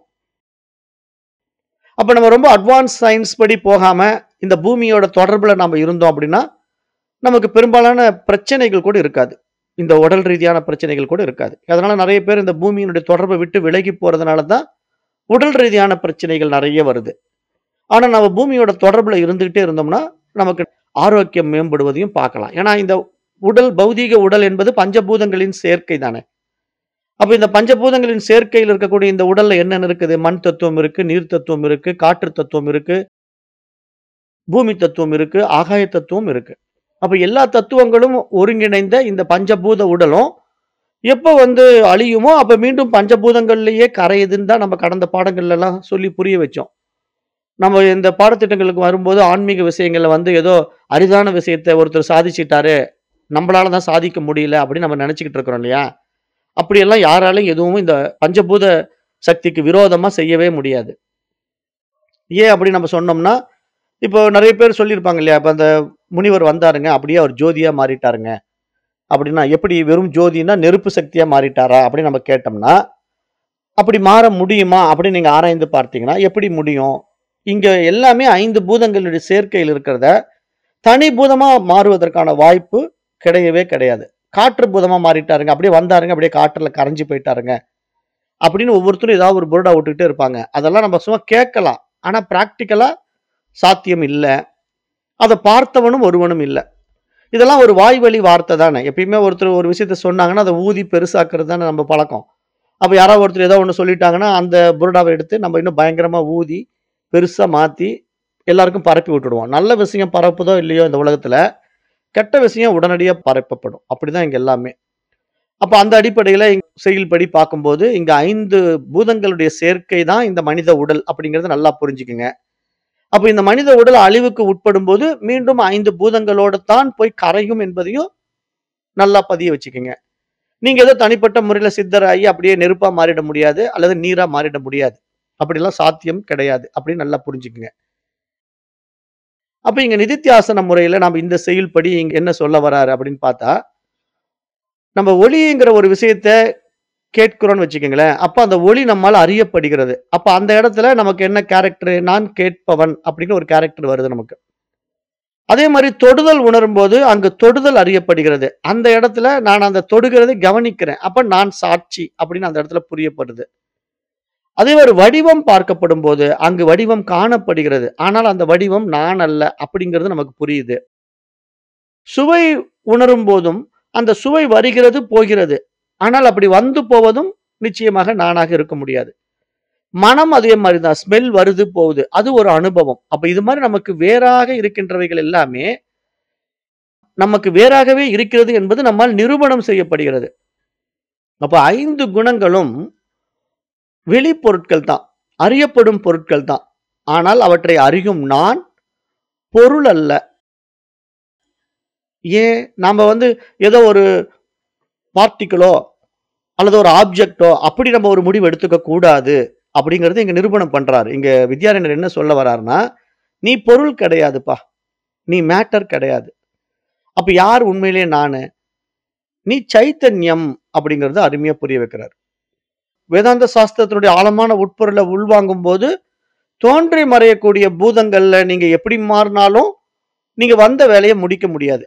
அப்ப நம்ம ரொம்ப அட்வான்ஸ் சயன்ஸ் படி போகாம, இந்த பூமியோட தொடர்புல நாம இருந்தோம் அப்படின்னா, நமக்கு பெரும்பாலான பிரச்சனைகள் கூட இருக்காது. இந்த உடல் ரீதியான பிரச்சனைகள் கூட இருக்காது. அதனால நெறைய பேர் இந்த பூமியினுடைய தொடர்ப விட்டு விலகி போறதுனால தான், உடல் ரீதியான பிரச்சனைகள் நெறைய வருது. ஆனா நம்ம பூமியோட தொடர்புல இருந்துகிட்டே இருந்தோம்னா, நமக்கு ஆரோக்கியம் மேம்படுவதையும் பார்க்கலாம். ஏன்னா இந்த உடல் பௌதீக உடல் என்பது பஞ்சபூதங்களின் சேர்க்கை தானே. அப்ப இந்த பஞ்சபூதங்களின் சேர்க்கையில இருக்கக்கூடிய இந்த உடல்ல என்னென்ன இருக்குது? மண் தத்துவம் இருக்கு, நீர் தத்துவம் இருக்கு, காற்று தத்துவம் இருக்கு. பூமி தத்துவம் இருக்கு, ஆகாய தத்துவம் இருக்கு. அப்ப எல்லா தத்துவங்களும் ஒருங்கிணைந்த இந்த பஞ்சபூத உடலும், எப்ப வந்து அழியுமோ, அப்ப மீண்டும் பஞ்சபூதங்கள்லயே கரையுதுன்னு தான் நம்ம கடந்த பாடங்கள்லலாம் சொல்லி புரிய வச்சோம். நம்ம இந்த பாடத்திட்டங்களுக்கு வரும்போது ஆன்மீக விஷயங்கள்ல வந்து ஏதோ அரிதான விஷயத்த ஒருத்தர் சாதிச்சுட்டாரு. நம்பளால தான் சாதிக்க முடியல அப்படின்னு நம்ம நெனச்சுக்கிட்டு இருக்கிறோம் இல்லையா? அப்படியெல்லாம் யாராலயும் எதுவும் இந்த பஞ்சபூத சக்திக்கு விரோதமா செய்யவே முடியாது. ஏன் அப்படி நம்ம சொன்னோம்னா, இப்போ நெறைய பேர் சொல்லியிருப்பாங்க இல்லையா? இப்ப அந்த முனிவர் வந்தாருங்க, அப்படியே அவர் ஜோதியா மாறிட்டாருங்க. அப்படின்னா எப்படி வெறும் ஜோதின்னா நெருப்பு சக்தியா மாறிட்டாரா? அப்படின்னு நம்ம கேட்டோம்னா, அப்படி மாற முடியுமா? அப்படின்னு நீங்க ஆராய்ந்து பார்த்தீங்கன்னா, எப்படி முடியும்? இங்க எல்லாமே 5 பூதங்களுடைய சேர்க்கையில இருக்கிறத, தனி பூதமா மாறுவதற்கான வாய்ப்பு கிடையவே கிடையாது. காற்று பூதமா மாறிட்டாருங்க, அப்படியே வந்தாருங்க, அப்படியே காற்றுல கரைஞ்சு போயிட்டாருங்க. அப்படின்னு ஒவ்வொருத்தரும் ஏதாவது ஒரு புருடா விட்டுக்கிட்டே இருப்பாங்க. அதெல்லாம் நம்ம சும்மா கேட்கலாம். ஆனா பிராக்டிகலா சாத்தியம் இல்ல. அத பார்த்தவனும் ஒருவனும் இல்ல. இதெல்லாம் ஒரு வாய்வழி வார்த்தை தானே. எப்பயுமே ஒருத்தர் ஒரு விஷயத்த சொன்னாங்கன்னா, அத ஊதி பெருசாக்குறது தானே நம்ம பழக்கம். அப்ப யாராவது ஒருத்தர் ஏதோ ஒண்ணு சொல்லிட்டாங்கன்னா, அந்த புருடாவ எடுத்து நம்ம இன்னும் பயங்கரமா ஊதி, பெருசா மாத்தி, எல்லாருக்கும் பரப்பி விட்டுடுவோம். நல்ல விஷயம் பரப்புதோ இல்லையோ இந்த உலகத்துல, கெட்ட விஷயம் உடனடியா பரப்பப்படும். அப்படிதான் இங்க எல்லாமே. அப்ப அந்த அடிப்படையில செய்யுள்படி பார்க்கும்போது, இங்க 5 பூதங்களுடைய சேர்க்கை தான் இந்த மனித உடல் அப்படிங்கிறத நல்லா புரிஞ்சுக்குங்க. அப்ப இந்த மனித உடல் அழிவுக்கு உட்படும்போது, மீண்டும் 5 பூதங்களோடு தான் போய் கரையும் என்பதையும் நல்லா பதிய வச்சுக்கங்க. நீங்க ஏதோ தனிப்பட்ட முறையில சித்தராகி அப்படியே நெருப்பா மாறிட முடியாது, அல்லது நீரா மாறிட முடியாது. அப்படிலாம் சாத்தியம் கிடையாது. அப்படின்னு நல்லா புரிஞ்சுக்குங்க. அப்ப இங்க நிதித்தியாசன முறையில நாம இந்த செய்யுள்படி இங்க என்ன சொல்ல வராரு அப்படின்னு பார்த்தா, நம்ம ஒளிங்கிற ஒரு விஷயத்த கேட்கிறோம்னு வச்சுக்கங்களேன். அப்ப அந்த ஒளி நம்மால அறியப்படுகிறது. அப்ப அந்த இடத்துல நமக்கு என்ன கேரக்டர்? நான் கேட்பவன் அப்படின்னு ஒரு கேரக்டர் வருது நமக்கு. அதே மாரி தொடுதல் உணரும்போது, அங்கு தொடுதல் அறியப்படுகிறது. அந்த இடத்துல நான் அந்த தொடுகிறதை கவனிக்கிறேன். அப்ப நான் சாட்சி அப்படின்னு அந்த இடத்துல புரியப்படுது. அதே ஒரு வடிவம் பார்க்கப்படும்போது, அங்கு வடிவம் காணப்படுகிறது. ஆனால் அந்த வடிவம் நான் அல்ல அப்படிங்கிறது நமக்கு புரியுது. சுவை உணரும்போதும், அந்த சுவை வருகிறது, போகிறது. ஆனால் அப்படி வந்து போவதும் நிச்சயமாக நானாக இருக்க முடியாது. மனம் அதே மாரி தான். ஸ்மெல் வருது, போகுது. அது ஒரு அனுபவம். அப்ப இது மாரி நமக்கு வேறாக இருக்கின்றவைகள் எல்லாமே, நமக்கு வேறாகவே இருக்கிறது என்பது நம்மால் நிரூபணம் செய்யப்படுகிறது. அப்ப 5 குணங்களும் வெளிப்பொருட்கள் தான். அறியப்படும் பொருட்கள் தான். ஆனால் அவற்றை அறியும் நான், பொருள் அல்ல. ஏன்? நாம வந்து ஏதோ ஒரு பார்ட்டிக்கிளோ, அல்லது ஒரு ஆப்ஜெக்ட்டோ அப்படி நம்ம ஒரு முடிவு எடுத்துக்க கூடாது. அப்படிங்கிறத இங்க நிரூபணம் பண்றாரு. இங்க வித்யாரண்யர் என்ன சொல்ல வராருன்னா, நீ பொருள் கிடையாதுப்பா. நீ மேட்டர் கிடையாது. அப்ப யார் உண்மையிலேயே நானு? நீ சைத்தன்யம் அப்படிங்கிறத அருமையா புரிய வைக்கிறார். வேதாந்த சாஸ்திரத்தினுடைய ஆழமான உட்பொருள உள்வாங்கும்போது, தோன்றி மறையக்கூடிய பூதங்கள்ல நீங்க எப்படி மாறுனாலும், நீங்க வந்த வேலைய முடிக்க முடியாது.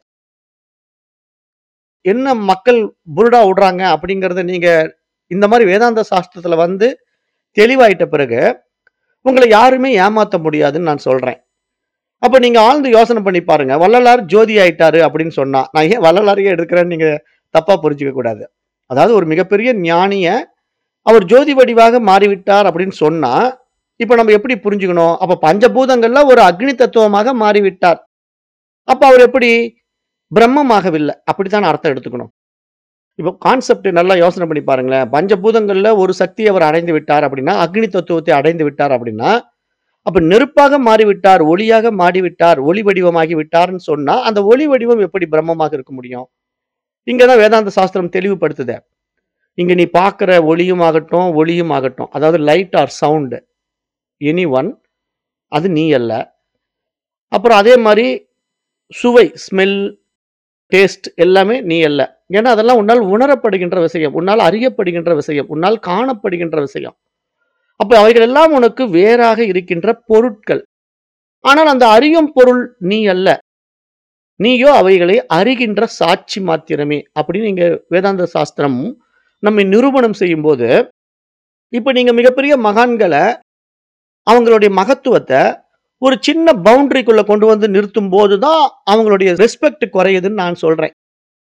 என்ன மக்கள் புருடா விடுறாங்க அப்படிங்கிறத நீங்க இந்த மாரி வேதாந்த சாஸ்திரத்துல வந்து தெளிவாயிட்ட பிறகு, உங்கள யாருமே ஏமாத்த முடியாதுன்னு நான் சொல்றேன். அப்ப நீங்க ஆழ்ந்து யோசனை பண்ணி பாருங்க. வள்ளலார் ஜோதி ஆயிட்டாரு அப்படின்னு சொன்னா, நான் ஏன் வள்ளலாரையே எடுக்கிறேன்னு நீங்க தப்பா புரிஞ்சுக்க கூடாது. அதாவது ஒரு மிகப்பெரிய ஞானிய, அவர் ஜோதி வடிவாக மாறிவிட்டார் அப்படின்னு சொன்னா, இப்ப நம்ம எப்படி புரிஞ்சுக்கணும்? அப்ப பஞ்சபூதங்கள்ல ஒரு அக்னி தத்துவமாக மாறிவிட்டார். அப்ப அவர் எப்படி? பிரம்மமாகவில்ல. அப்படித்தான அர்த்தம் எடுத்துக்கணும். இப்போ கான்செப்ட் நல்லா யோசனை பண்ணி பாருங்களேன். பஞ்சபூதங்கள்ல ஒரு சக்தியை அவர் அடைந்து விட்டார் அப்படின்னா, அக்னி தத்துவத்தை அடைந்து விட்டார் அப்படின்னா, அப்ப நெருப்பாக மாறிவிட்டார், ஒளியாக மாறிவிட்டார், ஒளி வடிவமாகி விட்டார்ன்னு சொன்னா, அந்த ஒளி வடிவம் எப்படி பிரம்மமாக இருக்க முடியும்? இங்க தான் வேதாந்த சாஸ்திரம் தெளிவுபடுத்துதே. இங்க நீ பார்க்கிற ஒளியும் ஆகட்டும், ஒளியும் ஆகட்டும். அதாவது light or sound any one அது நீ அல்ல. அப்புறம் அதே மாரி சுவை, ஸ்மெல், டேஸ்ட் எல்லாமே நீ அல்ல. ஏன்னா அதெல்லாம் உன்னால் உணரப்படுகின்ற விஷயம். உன்னால் அறியப்படுகின்ற விஷயம். உன்னால் காணப்படுகின்ற விஷயம். அப்ப அவைகள் எல்லாம் உனக்கு வேறாக இருக்கின்ற பொருட்கள். ஆனால் அந்த அறியும் பொருள் நீ அல்ல. நீயோ அவைகளை அறிகின்ற சாட்சி மாத்திரமே. அப்படின்னு இங்க வேதாந்த சாஸ்திரம் நம்மை நிரூபணம் செய்யும்போது, இப்ப நீங்க மிகப்பெரிய மகான்கள, அவங்களுடைய மகத்துவத்த ஒரு சின்ன பவுண்டரிக்குள்ள கொண்டு வந்து நிறுத்தும்போது தான் அவங்களுடைய ரெஸ்பெக்ட் குறையுதுன்னு நான் சொல்றேன்.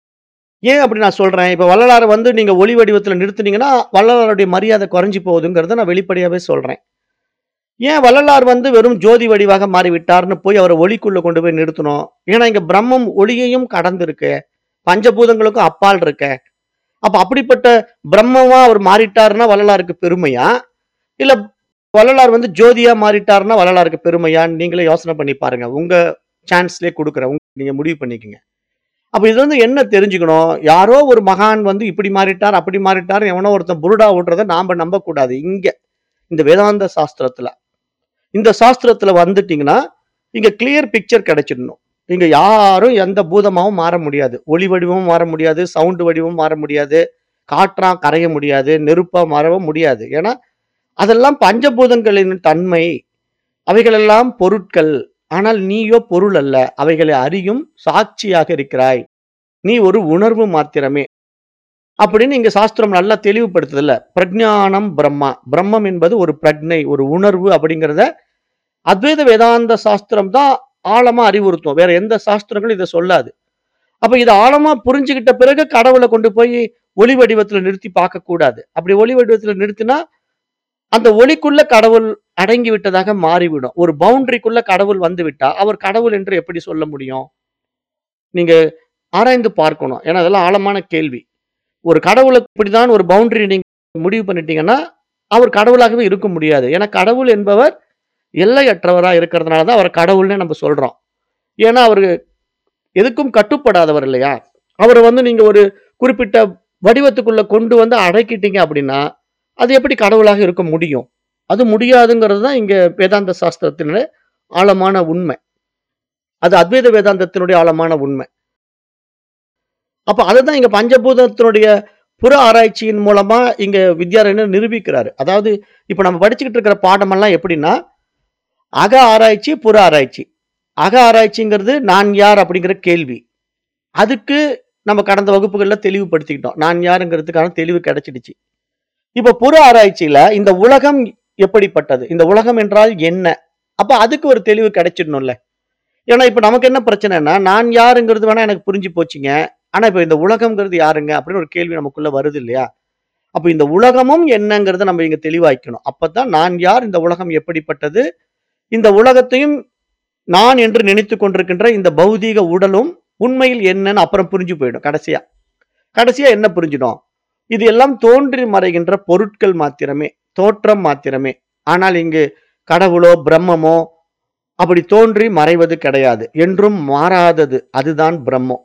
ஏன் அப்படி நான் சொல்றேன்? இப்ப வள்ளலார வந்து நீங்க ஒளி வடிவத்துல நிறுத்துனீங்கன்னா, வள்ளலாருடைய மரியாதை குறைஞ்சு போகுதுங்கிறத நான் வெளிப்படையாவே சொல்றேன். ஏன் வள்ளலார் வந்து வெறும் ஜோதி வடிவாக மாறிவிட்டார்ன்னு போய் அவர ஒளிக்குள்ள கொண்டு போய் நிறுத்தணும்? ஏன்னா இங்க பிரம்மம் ஒளியையும் கடந்திருக்கு. பஞ்சபூதங்களுக்கும் அப்பால் இருக்கே. அப்ப அப்படிப்பட்ட பிரம்மமா அவர் மாறிட்டாருன்னா வள்ளலாருக்கு பெருமையா? இல்ல வள்ளலார் வந்து ஜோதியா மாறிட்டாருன்னா வள்ளலாருக்கு பெருமையான்னு நீங்களே யோசனை பண்ணி பாருங்க. உங்க சான்ஸ்லயே குடுக்குறேன். உங் நீங்க முடிவு பண்ணிக்கங்க. அப்ப இதுல இருந்து என்ன தெரிஞ்சுக்கணும்? யாரோ ஒரு மகான் வந்து இப்படி மாறிட்டார், அப்படி மாறிட்டார்ன்னு எவனோ ஒருத்தன் புருடா விடுறத நாம நம்பக்கூடாது. இங்க, இந்த வேதாந்த சாஸ்திரத்துல. இந்த சாஸ்திரத்துல வந்துட்டீங்கன்னா, இங்க கிளியர் பிக்சர் கிடைச்சிடணும். இங்க யாரும் எந்த பூதமாவும் மாற முடியாது. ஒளி வடிவமும் மாற முடியாது, சவுண்ட் வடிவமும் மாற முடியாது, காற்றா கரைய முடியாது, நெருப்பா மாறவும் முடியாது. ஏன்னா, அதெல்லாம் பஞ்சபூதங்களின் தன்மை. அவைகளெல்லாம் பொருட்கள். ஆனால் நீயோ பொருள் அல்ல. அவைகளை அறியும் சாட்சியாக இருக்கிறாய். நீ ஒரு உணர்வு மாத்திரமே. அப்படின்னு இங்க சாஸ்திரம் நல்லா தெளிவுபடுத்துதுல்ல. பிரஜ்ஞானம் பிரம்மா. பிரம்மம் என்பது ஒரு பிரக்ஞை, ஒரு உணர்வு அப்படிங்கிறத அத்வைத வேதாந்த சாஸ்திரம் தான் ஆழமா அறிவுறுத்தும். வேற எந்த சாஸ்திரங்களும் இத சொல்லாது. அப்ப இத ஆழமா புரிஞ்சுகிட்ட பிறகு கடவுள கொண்டு போய் ஒளி வடிவத்துல நிறுத்தி பார்க்கக்கூடாது. அப்படி ஒளி வடிவத்துல நிறுத்தினா, அந்த ஒளிக்குள்ள கடவுள் அடங்கி விட்டதாக மாறிவிடும். ஒரு பவுண்டரிக்குள்ள கடவுள் வந்துவிட்டா, அவர் கடவுள் என்று எப்படி சொல்ல முடியும்? நீங்க ஆராய்ந்து பார்க்கணும். ஏன்னா அதெல்லாம் ஆழமான கேள்வி. ஒரு கடவுள இப்படிதான் ஒரு பவுண்டரி நீங்க முடிவு பண்ணிட்டீங்கன்னா, அவர் கடவுளாகவே இருக்க முடியாது. ஏன்னா கடவுள் என்பவர் எல்லையற்றவரா இருக்கிறதுனால தான் அவர கடவுள்னே நம்ம சொல்றோம். ஏன்னா அவரு எதுக்கும் கட்டுப்படாதவர் இல்லையா? அவர வந்து நீங்க ஒரு குறிப்பிட்ட வடிவத்துக்குள்ள கொண்டு வந்து அடக்கிட்டீங்க அப்படின்னா, அது எப்படி கடவுளாக இருக்க முடியும்? அது முடியாதுங்கிறது தான் இங்க வேதாந்த சாஸ்திரத்தினுடைய ஆழமான உண்மை. அது அத்வைத வேதாந்தத்தினுடைய ஆழமான உண்மை. அப்ப அதுதான் இங்க பஞ்சபூதத்தினுடைய புற ஆராய்ச்சியின் மூலமா இங்க வித்யாரண்யர் நிரூபிக்கிறாரு. அதாவது இப்ப நம்ம படிச்சுக்கிட்டு இருக்கிற பாடமெல்லாம் எப்படின்னா, அக ஆராய்ச்சி, புற ஆராய்ச்சி. அக ஆராய்ச்சிங்கிறது நான் யார் அப்படிங்கிற கேள்வி. அதுக்கு நம்ம கடந்த வகுப்புகள்ல தெளிவுபடுத்திக்கிட்டோம். நான் யாருங்கிறதுக்கான தெளிவு கிடைச்சிடுச்சு. இப்ப புற ஆராய்ச்சியில இந்த உலகம் எப்படிப்பட்டது? இந்த உலகம் என்றால் என்ன? அப்ப அதுக்கு ஒரு தெளிவு கிடைச்சிடணும்ல. ஏன்னா இப்ப நமக்கு என்ன பிரச்சனைன்னா, நான் யாருங்கிறது வேணா எனக்கு புரிஞ்சு போச்சுங்க. ஆனா இப்ப இந்த உலகம்ங்கிறது யாருங்க? அப்படின்னு ஒரு கேள்வி நமக்குள்ள வருது இல்லையா? அப்ப இந்த உலகமும் என்னங்கிறத நம்ம இங்க தெளிவாக்கணும். அப்பதான் நான் யார்? இந்த உலகம் எப்படிப்பட்டது? இந்த உலகத்தையும் நான் என்று நினைத்துக் கொண்டிருக்கின்ற இந்த பௌதீக உடலும் உண்மையில் என்னன்னு அப்புறம் புரிஞ்சு போயிடும் கடைசியா. கடைசியா என்ன புரிஞ்சிடும்? இது எல்லாம் தோன்றி மறைகின்ற பொருட்கள் மாத்திரமே. தோற்றம் மாத்திரமே. ஆனால் இங்கு கடவுளோ, பிரம்மமோ அப்படி தோன்றி மறைவது கிடையாது. என்றும் மாறாதது. அதுதான் பிரம்மம்.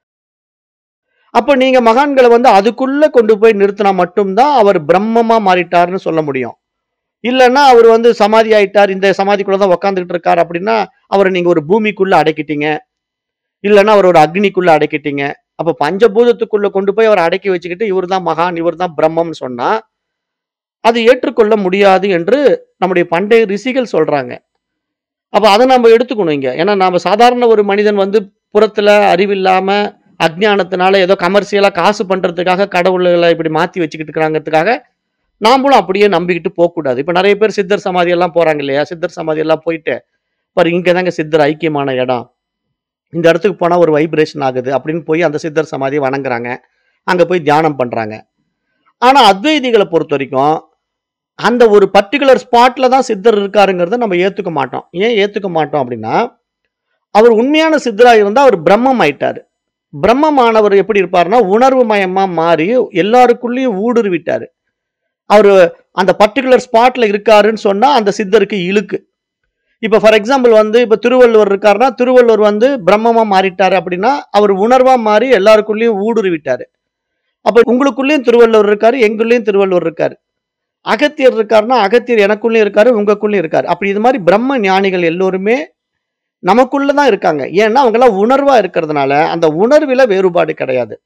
அப்ப நீங்க மகான்கள வந்து அதுக்குள்ள கொண்டு போய் நிறுத்தினா மட்டும் தான் அவர் பிரம்மமா மாறிட்டார்ன்னு சொல்ல முடியும். இல்லன்னா அவரு வந்து சமாதி ஆயிட்டார். இந்த சமாதிக்குள்ள தான் உட்கார்ந்துகிட்டு இருக்கார் அப்படின்னா, அவர நீங்க ஒரு பூமிக்குள்ள அடக்கிட்டீங்க. இல்லன்னா அவர ஒரு அக்னிக்குள்ள அடக்கிட்டீங்க. அப்ப பஞ்சபூதத்துக்குள்ள கொண்டு போய் அவர அடக்கி வச்சுக்கிட்டு, இவர் தான் மகான், இவர் தான் பிரம்மம்னு சொன்னா, அது ஏற்றுக்கொள்ள முடியாது என்று நம்முடைய பண்டைய ரிஷிகள் சொல்றாங்க. அப்ப அத நம்ம எடுத்துக்கணும் இங்க. ஏன்னா நாம சாதாரண ஒரு மனிதன் வந்து புறத்துல அறிவில்லாம, அஞ்ஞானத்தினால ஏதோ கமர்ஷியலா காசு பண்றதுக்காக கடவுள்கள இப்படி மாத்தி வச்சுக்கிட்டு இருக்கிறாங்கிறதுக்காக, நாமளும் அப்படியே நம்பிக்கிட்டு போக்கூடாது. இப்ப நெறைய பேர் சித்தர் சமாதி எல்லாம் போறாங்க இல்லையா? சித்தர் சமாதி எல்லாம் போயிட்டு, பாரு இங்க தாங்க சித்தர் ஐக்கியமான இடம். இந்த இடத்துக்கு போனா ஒரு வைப்ரேஷன் ஆகுது அப்படின்னு போய் அந்த சித்தர் சமாதிய வணங்குறாங்க. அங்க போய் தியானம் பண்றாங்க. ஆனா அத்வைதிகள பொறுத்தவரைக்கும், அந்த ஒரு பர்ட்டிகுலர் ஸ்பாட்ல தான் சித்தர் இருக்காருங்கிறத நம்ம ஏத்துக்க மாட்டோம். ஏன் ஏத்துக்க மாட்டோம் அப்படின்னா, அவர் உண்மையான சித்தரா இருந்தா அவர் பிரம்மம் ஆயிட்டாரு. பிரம்மமானவர் எப்படி இருப்பாருன்னா உணர்வு மயமா மாறி எல்லாருக்குள்ளேயும் ஊடுருவிட்டாரு அவரு அந்த பர்டிகுலர் ஸ்பாட்ல இருக்காருன்னு சொன்னா அந்த சித்தருக்கு இழுக்கு இப்ப ஃபார் எக்ஸாம்பிள் வந்து இப்ப திருவள்ளுவர் இருக்காருன்னா திருவள்ளுவர் வந்து பிரம்மமா மாறிட்டாரு அப்படின்னா அவர் உணர்வா மாறி எல்லாருக்குள்ளேயும் ஊடுருவிட்டாரு அப்ப உங்களுக்குள்ளேயும் திருவள்ளுவர் இருக்காரு எங்குள்ளேயும் திருவள்ளுவர் இருக்காரு அகத்தியர் இருக்காருன்னா அகத்தியர் எனக்குள்ளேயும் இருக்காரு உங்களுக்குள்ளேயும் இருக்காரு அப்படி இது மாதிரி பிரம்ம ஞானிகள் எல்லோருமே நமக்குள்ள தான் இருக்காங்க ஏன்னா அவங்க எல்லாம் உணர்வா இருக்கிறதுனால அந்த உணர்வில வேறுபாடு கிடையாது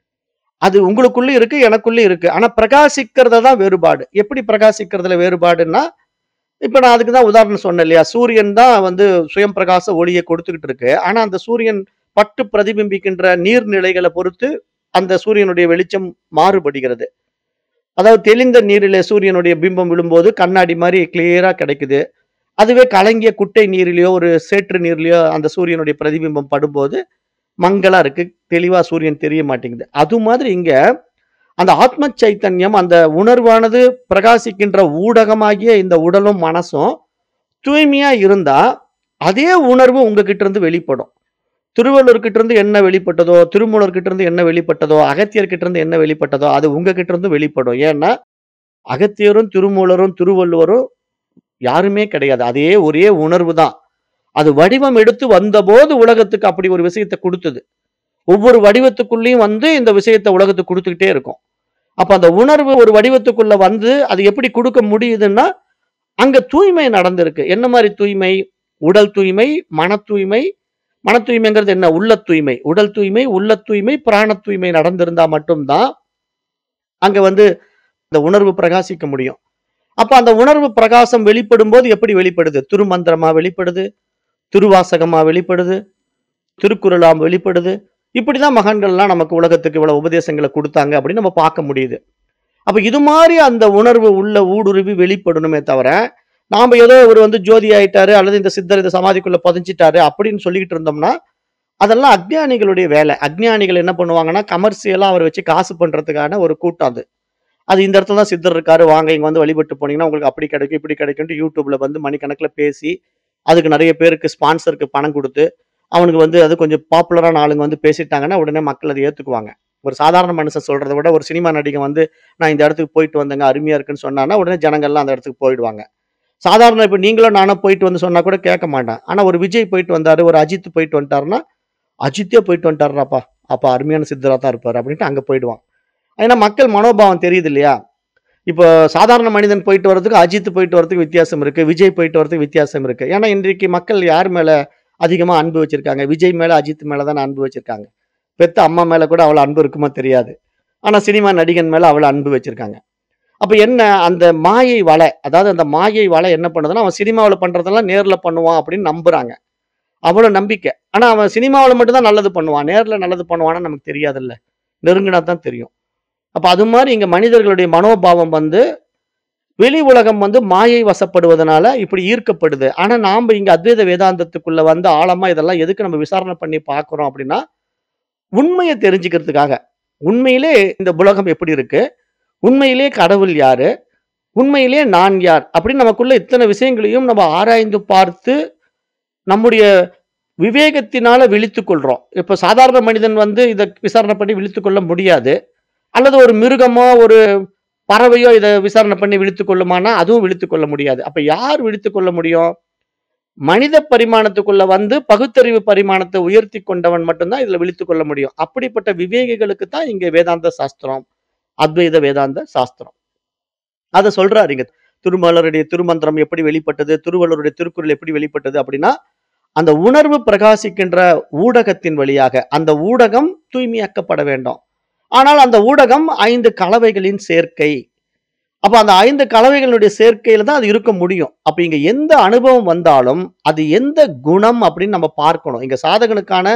அது உங்களுக்குள்ள இருக்கு எனக்குள்ள இருக்கு ஆனா பிரகாசிக்கிறத தான் வேறுபாடு எப்படி பிரகாசிக்கிறதுல வேறுபாடுன்னா இப்ப நான் அதுக்கு தான் உதாரணம் சொன்னேன் இல்லையா சூரியன் தான் வந்து சுயம் பிரகாச ஒளியை கொடுத்துக்கிட்டு இருக்கு ஆனா அந்த சூரியன் பட்டு பிரதிபிம்பிக்கின்ற நீர்நிலைகளை பொறுத்து அந்த சூரியனுடைய வெளிச்சம் மாறுபடுகிறது அதாவது தெளிந்த நீரிலே சூரியனுடைய பிம்பம் விழும்போது கண்ணாடி மாதிரி கிளியரா கிடைக்குது அதுவே கலங்கிய குட்டை நீரிலேயோ ஒரு சேற்று நீர்லயோ அந்த சூரியனுடைய பிரதிபிம்பம் படும்போது மங்களா இருக்கு தெளிவா சூரியன் தெரிய மாட்டேங்குது அது மாதிரி இங்க அந்த ஆத்ம சைத்தன்யம் அந்த உணர்வானது பிரகாசிக்கின்ற ஊடகமாகிய இந்த உடலும் மனசும் தூய்மையா இருந்தா அதே உணர்வு உங்ககிட்ட இருந்து வெளிப்படும் திருவள்ளுவர்கிட்ட இருந்து என்ன வெளிப்பட்டதோ திருமூலர்கிட்ட இருந்து என்ன வெளிப்பட்டதோ அகத்தியர்கிட்ட இருந்து என்ன வெளிப்பட்டதோ அது உங்ககிட்ட இருந்து வெளிப்படும் ஏன்னா அகத்தியரும் திருமூலரும் திருவள்ளுவரும் யாருமே கிடையாது அதே ஒரே உணர்வு தான் அது வடிவம் எடுத்து வந்தபோது உலகத்துக்கு அப்படி ஒரு விஷயத்தை கொடுத்தது ஒவ்வொரு வடிவத்துக்குள்ளேயும் வந்து இந்த விஷயத்தை உலகத்துக்கு கொடுத்துக்கிட்டே இருக்கும் அப்ப அந்த உணர்வு ஒரு வடிவத்துக்குள்ள வந்து அது எப்படி கொடுக்க முடியுதுன்னா அங்க தூய்மை நடந்திருக்கு என்ன மாதிரி தூய்மை உடல் தூய்மை மன தூய்மை மன தூய்மைங்கிறது என்ன உள்ள தூய்மை உடல் தூய்மை உள்ள தூய்மை பிராண தூய்மை நடந்திருந்தா மட்டும்தான் அங்க வந்து இந்த உணர்வு பிரகாசிக்க முடியும் அப்ப அந்த உணர்வு பிரகாசம் வெளிப்படும் போது எப்படி வெளிப்படுது திருமந்திரமா வெளிப்படுது திருவாசகமா வெளிப்படுது திருக்குறளாம் வெளிப்படுது இப்படிதான் மகான்கள்லாம் நமக்கு உலகத்துக்கு இவ்வளவு உபதேசங்களை கொடுத்தாங்க அப்படின்னு நம்ம பார்க்க முடியுது அப்ப இது மாதிரி அந்த உணர்வு உள்ள ஊடுருவி வெளிப்படணுமே தவிர நாம ஏதோ ஒரு வந்து ஜோதி ஆயிட்டாரு அல்லது இந்த சித்தர் இந்த சமாதிக்குள்ள புதைஞ்சிட்டாரு அப்படின்னு சொல்லிக்கிட்டு இருந்தோம்னா அதெல்லாம் அஜ்ஞானிகளுடைய வேலை அஜ்ஞானிகள் என்ன பண்ணுவாங்கன்னா கமர்ஷியலா அவரை வச்சு காசு பண்றதுக்கான ஒரு கூட்டம் அது அது இந்த இடத்துல தான் சித்தர் இருக்காரு வாங்க இங்க வந்து வழிபட்டு போனீங்கன்னா உங்களுக்கு அப்படி கிடைக்கும் இப்படி கிடைக்கும்ட்டு யூடியூப்ல வந்து மணிக்கணக்கில் பேசி அதுக்கு நிறைய பேருக்கு ஸ்பான்சருக்கு பணம் கொடுத்து அவனுக்கு வந்து அது கொஞ்சம் பாப்புலரான ஆளுங்க வந்து பேசிட்டாங்கன்னா உடனே மக்கள் அதை ஏத்துக்குவாங்க ஒரு சாதாரண மனுஷன் சொல்றதை விட ஒரு சினிமா நடிகை வந்து நான் இந்த இடத்துக்கு போயிட்டு வந்தேங்க அருமையா இருக்குன்னு சொன்னான்னா உடனே ஜனங்கள்லாம் அந்த இடத்துக்கு போயிடுவாங்க சாதாரண இப்போ நீங்களும் நானும் போயிட்டு வந்து சொன்னா கூட கேட்க மாட்டேன் ஆனா ஒரு விஜய் போயிட்டு வந்தாரு ஒரு அஜித் போயிட்டு வந்துட்டாருன்னா அஜித்தே போயிட்டு வந்துட்டாருனாப்பா அப்ப அருமையான சித்தரா தான் இருப்பாரு அப்படின்ட்டு அங்க போயிடுவான் ஏன்னா மக்கள் மனோபாவம் தெரியுது இல்லையா இப்போ சாதாரண மனிதன் போயிட்டு வரதுக்கு அஜித் போயிட்டு வரதுக்கு வித்தியாசம் இருக்கு விஜய் போயிட்டு வரதுக்கு வித்தியாசம் இருக்கு ஏன்னா இன்றைக்கு மக்கள் யார் மேல அதிகமா அன்பு வச்சிருக்காங்க விஜய் மேல அஜித் மேல தான் அன்பு வச்சிருக்காங்க பெத்த அம்மா மேல கூட அவ்வளவு அன்பு இருக்குமா தெரியாது ஆனா சினிமா நடிகன் மேல அவ்வளவு அன்பு வச்சிருக்காங்க அப்ப என்ன அந்த மாயை வலை அதாவது அந்த மாயை வலை என்ன பண்ணுதுன்னா அவன் சினிமாவில் பண்றதெல்லாம் நேர்ல பண்ணுவான் அப்படின்னு நம்புறாங்க அவ்வளவு நம்பிக்கை ஆனா அவன் சினிமாவில் மட்டும்தான் நல்லது பண்ணுவான் நேர்ல நல்லது பண்ணுவான்னு நமக்கு தெரியாதுல்ல நெருங்கினா தான் தெரியும் அப்ப அது மாதிரி இங்க மனிதர்களுடைய மனோபாவம் வந்து வெளி உலகம் வந்து மாயை வசப்படுவதனால இப்படி ஈர்க்கப்படுது ஆனா நாம இங்க அத்வைத வேதாந்தத்துக்குள்ள வந்து ஆழமா இதெல்லாம் எதுக்கு நம்ம விசாரணை பண்ணி பார்க்கிறோம் அப்படின்னா உண்மையை தெரிஞ்சுக்கிறதுக்காக உண்மையிலே இந்த உலகம் எப்படி இருக்கு உண்மையிலே கடவுள் யாரு உண்மையிலே நான் யார் அப்படின்னு நமக்குள்ள இத்தனை விஷயங்களையும் நம்ம ஆராய்ந்து பார்த்து நம்முடைய விவேகத்தினால விழித்துக் கொள்றோம் இப்ப சாதாரண மனிதன் வந்து இதை விசாரணை பண்ணி விழித்துக் கொள்ள முடியாது அல்லது ஒரு மிருகமோ ஒரு பறவையோ இதை விசாரணை பண்ணி விழித்துக் கொள்ளுமானா அதுவும் விழித்துக் கொள்ள முடியாது அப்ப யார் விழித்துக் கொள்ள முடியும் மனித பரிமாணத்துக்குள்ள வந்து பகுத்தறிவு பரிமாணத்தை உயர்த்தி கொண்டவன் மட்டும்தான் இதுல விழித்துக் கொள்ள முடியும் அப்படிப்பட்ட விவேகிகளுக்கு தான் இங்க வேதாந்த சாஸ்திரம் அத்வைத வேதாந்த சாஸ்திரம் அதை சொல்றாரு இங்க திருமலருடைய திருமந்திரம் எப்படி வெளிப்பட்டது திருவள்ளுவருடைய திருக்குறள் எப்படி வெளிப்பட்டது அப்படின்னா அந்த உணர்வு பிரகாசிக்கின்ற ஊடகத்தின் வழியாக அந்த ஊடகம் தூய்மையாக்கப்பட வேண்டும் ஆனால் அந்த ஊடகம் ஐந்து கலவைகளின் சேர்க்கை அப்ப அந்த ஐந்து கலவைகளுடைய சேர்க்கையில தான் அது இருக்க முடியும் அப்ப இங்க எந்த அனுபவம் வந்தாலும் அது எந்த குணம் அப்படின்னு நம்ம பார்க்கணும் இங்க சாதகனுக்கான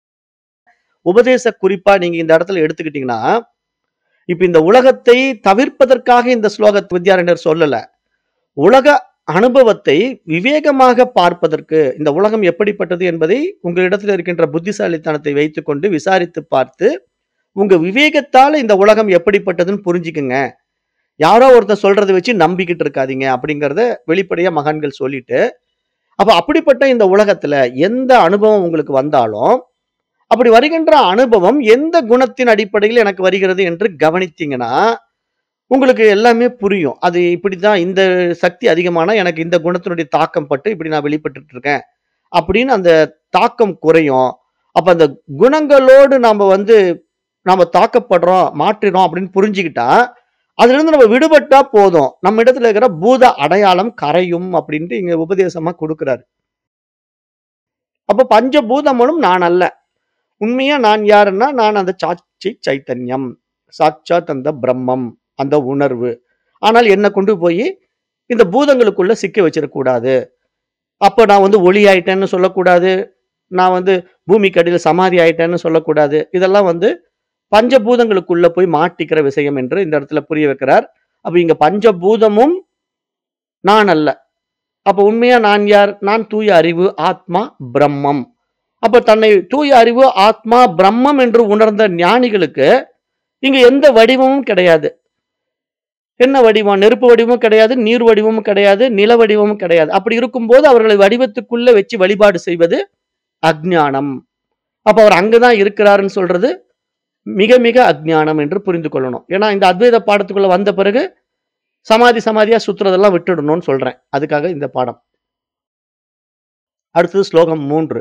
உபதேச குறிப்பா நீங்க இந்த இடத்துல எடுத்துக்கிட்டீங்கன்னா இப்ப இந்த உலகத்தை தவிர்ப்பதற்காக இந்த ஸ்லோகத்தை வித்யாரண்யர் சொல்லல உலக அனுபவத்தை விவேகமாக பார்ப்பதற்கு இந்த உலகம் எப்படிப்பட்டது என்பதை உங்களிடத்தில் இருக்கின்ற புத்திசாலித்தனத்தை வைத்துக்கொண்டு விசாரித்து பார்த்து உங்க விவேகத்தால இந்த உலகம் எப்படிப்பட்டதுன்னு புரிஞ்சுக்குங்க யாரோ ஒருத்தர் சொல்றதை வச்சு நம்பிக்கிட்டு இருக்காதீங்க அப்படிங்கறத வெளிப்படையா மகான்கள் சொல்லிட்டு அப்ப அப்படிப்பட்ட இந்த உலகத்துல எந்த அனுபவம் உங்களுக்கு வந்தாலும் அப்படி வருகின்ற அனுபவம் எந்த குணத்தின் அடிப்படையில் எனக்கு வருகிறது என்று கவனித்தீங்கன்னா உங்களுக்கு எல்லாமே புரியும் அது இப்படிதான் இந்த சக்தி அதிகமானா எனக்கு இந்த குணத்தினுடைய தாக்கம் பட்டு இப்படி நான் வெளிப்பட்டுட்டு இருக்கேன் அப்படின்னு அந்த தாக்கம் குறையும் அப்ப அந்த குணங்களோடு நாம வந்து நாம தாக்கப்படுறோம் மாற்றிறோம் அப்படின்னு புரிஞ்சுக்கிட்டா அதுல இருந்து நம்ம விடுபட்டா போதும் நம்ம இடத்துல இருக்கிற பூத அடையாளம் கரையும் அப்படின்ட்டு இங்க உபதேசமா கொடுக்கிறாரு அப்ப பஞ்சபூதமனும் நான் அல்ல உண்மையா நான் யாருன்னா நான் அந்த சாட்சி சைத்தன்யம் சாட்சாத் அந்த பிரம்மம் அந்த உணர்வு ஆனால் என்னை கொண்டு போய் இந்த பூதங்களுக்குள்ள சிக்க வச்சிடக்கூடாது அப்போ நான் வந்து ஒளி ஆயிட்டேன்னு சொல்லக்கூடாது நான் வந்து பூமிக்கு அடியில் சமாதி ஆயிட்டேன்னு சொல்லக்கூடாது இதெல்லாம் வந்து பஞ்சபூதங்களுக்குள்ள போய் மாட்டிக்கிற விஷயம் என்று இந்த இடத்துல புரிய வைக்கிறார் அப்ப இங்க பஞ்சபூதமும் நான் அல்ல அப்ப உண்மையா நான் யார் நான் தூய அறிவு ஆத்மா பிரம்மம் அப்ப தன்னை தூய அறிவு ஆத்மா பிரம்மம் என்று உணர்ந்த ஞானிகளுக்கு இங்க எந்த வடிவமும் கிடையாது என்ன வடிவம் நெருப்பு வடிவமும் கிடையாது நீர் வடிவமும் கிடையாது நில வடிவமும் கிடையாது அப்படி இருக்கும்போது அவர்களை வடிவத்துக்குள்ள வச்சு வழிபாடு செய்வது அஜ்ஞானம் அப்ப அவர் அங்கதான் இருக்கிறாருன்னு சொல்றது மிக மிக அஜ்ஞானம் என்று புரிந்து கொள்ளணும் ஏன்னா இந்த அத்வைத பாடத்துக்குள்ள வந்த பிறகு சமாதி சமாதியா சுத்துறதெல்லாம் விட்டுடணும்னு சொல்றேன் அதுக்காக இந்த பாடம் அடுத்தது ஸ்லோகம் மூன்று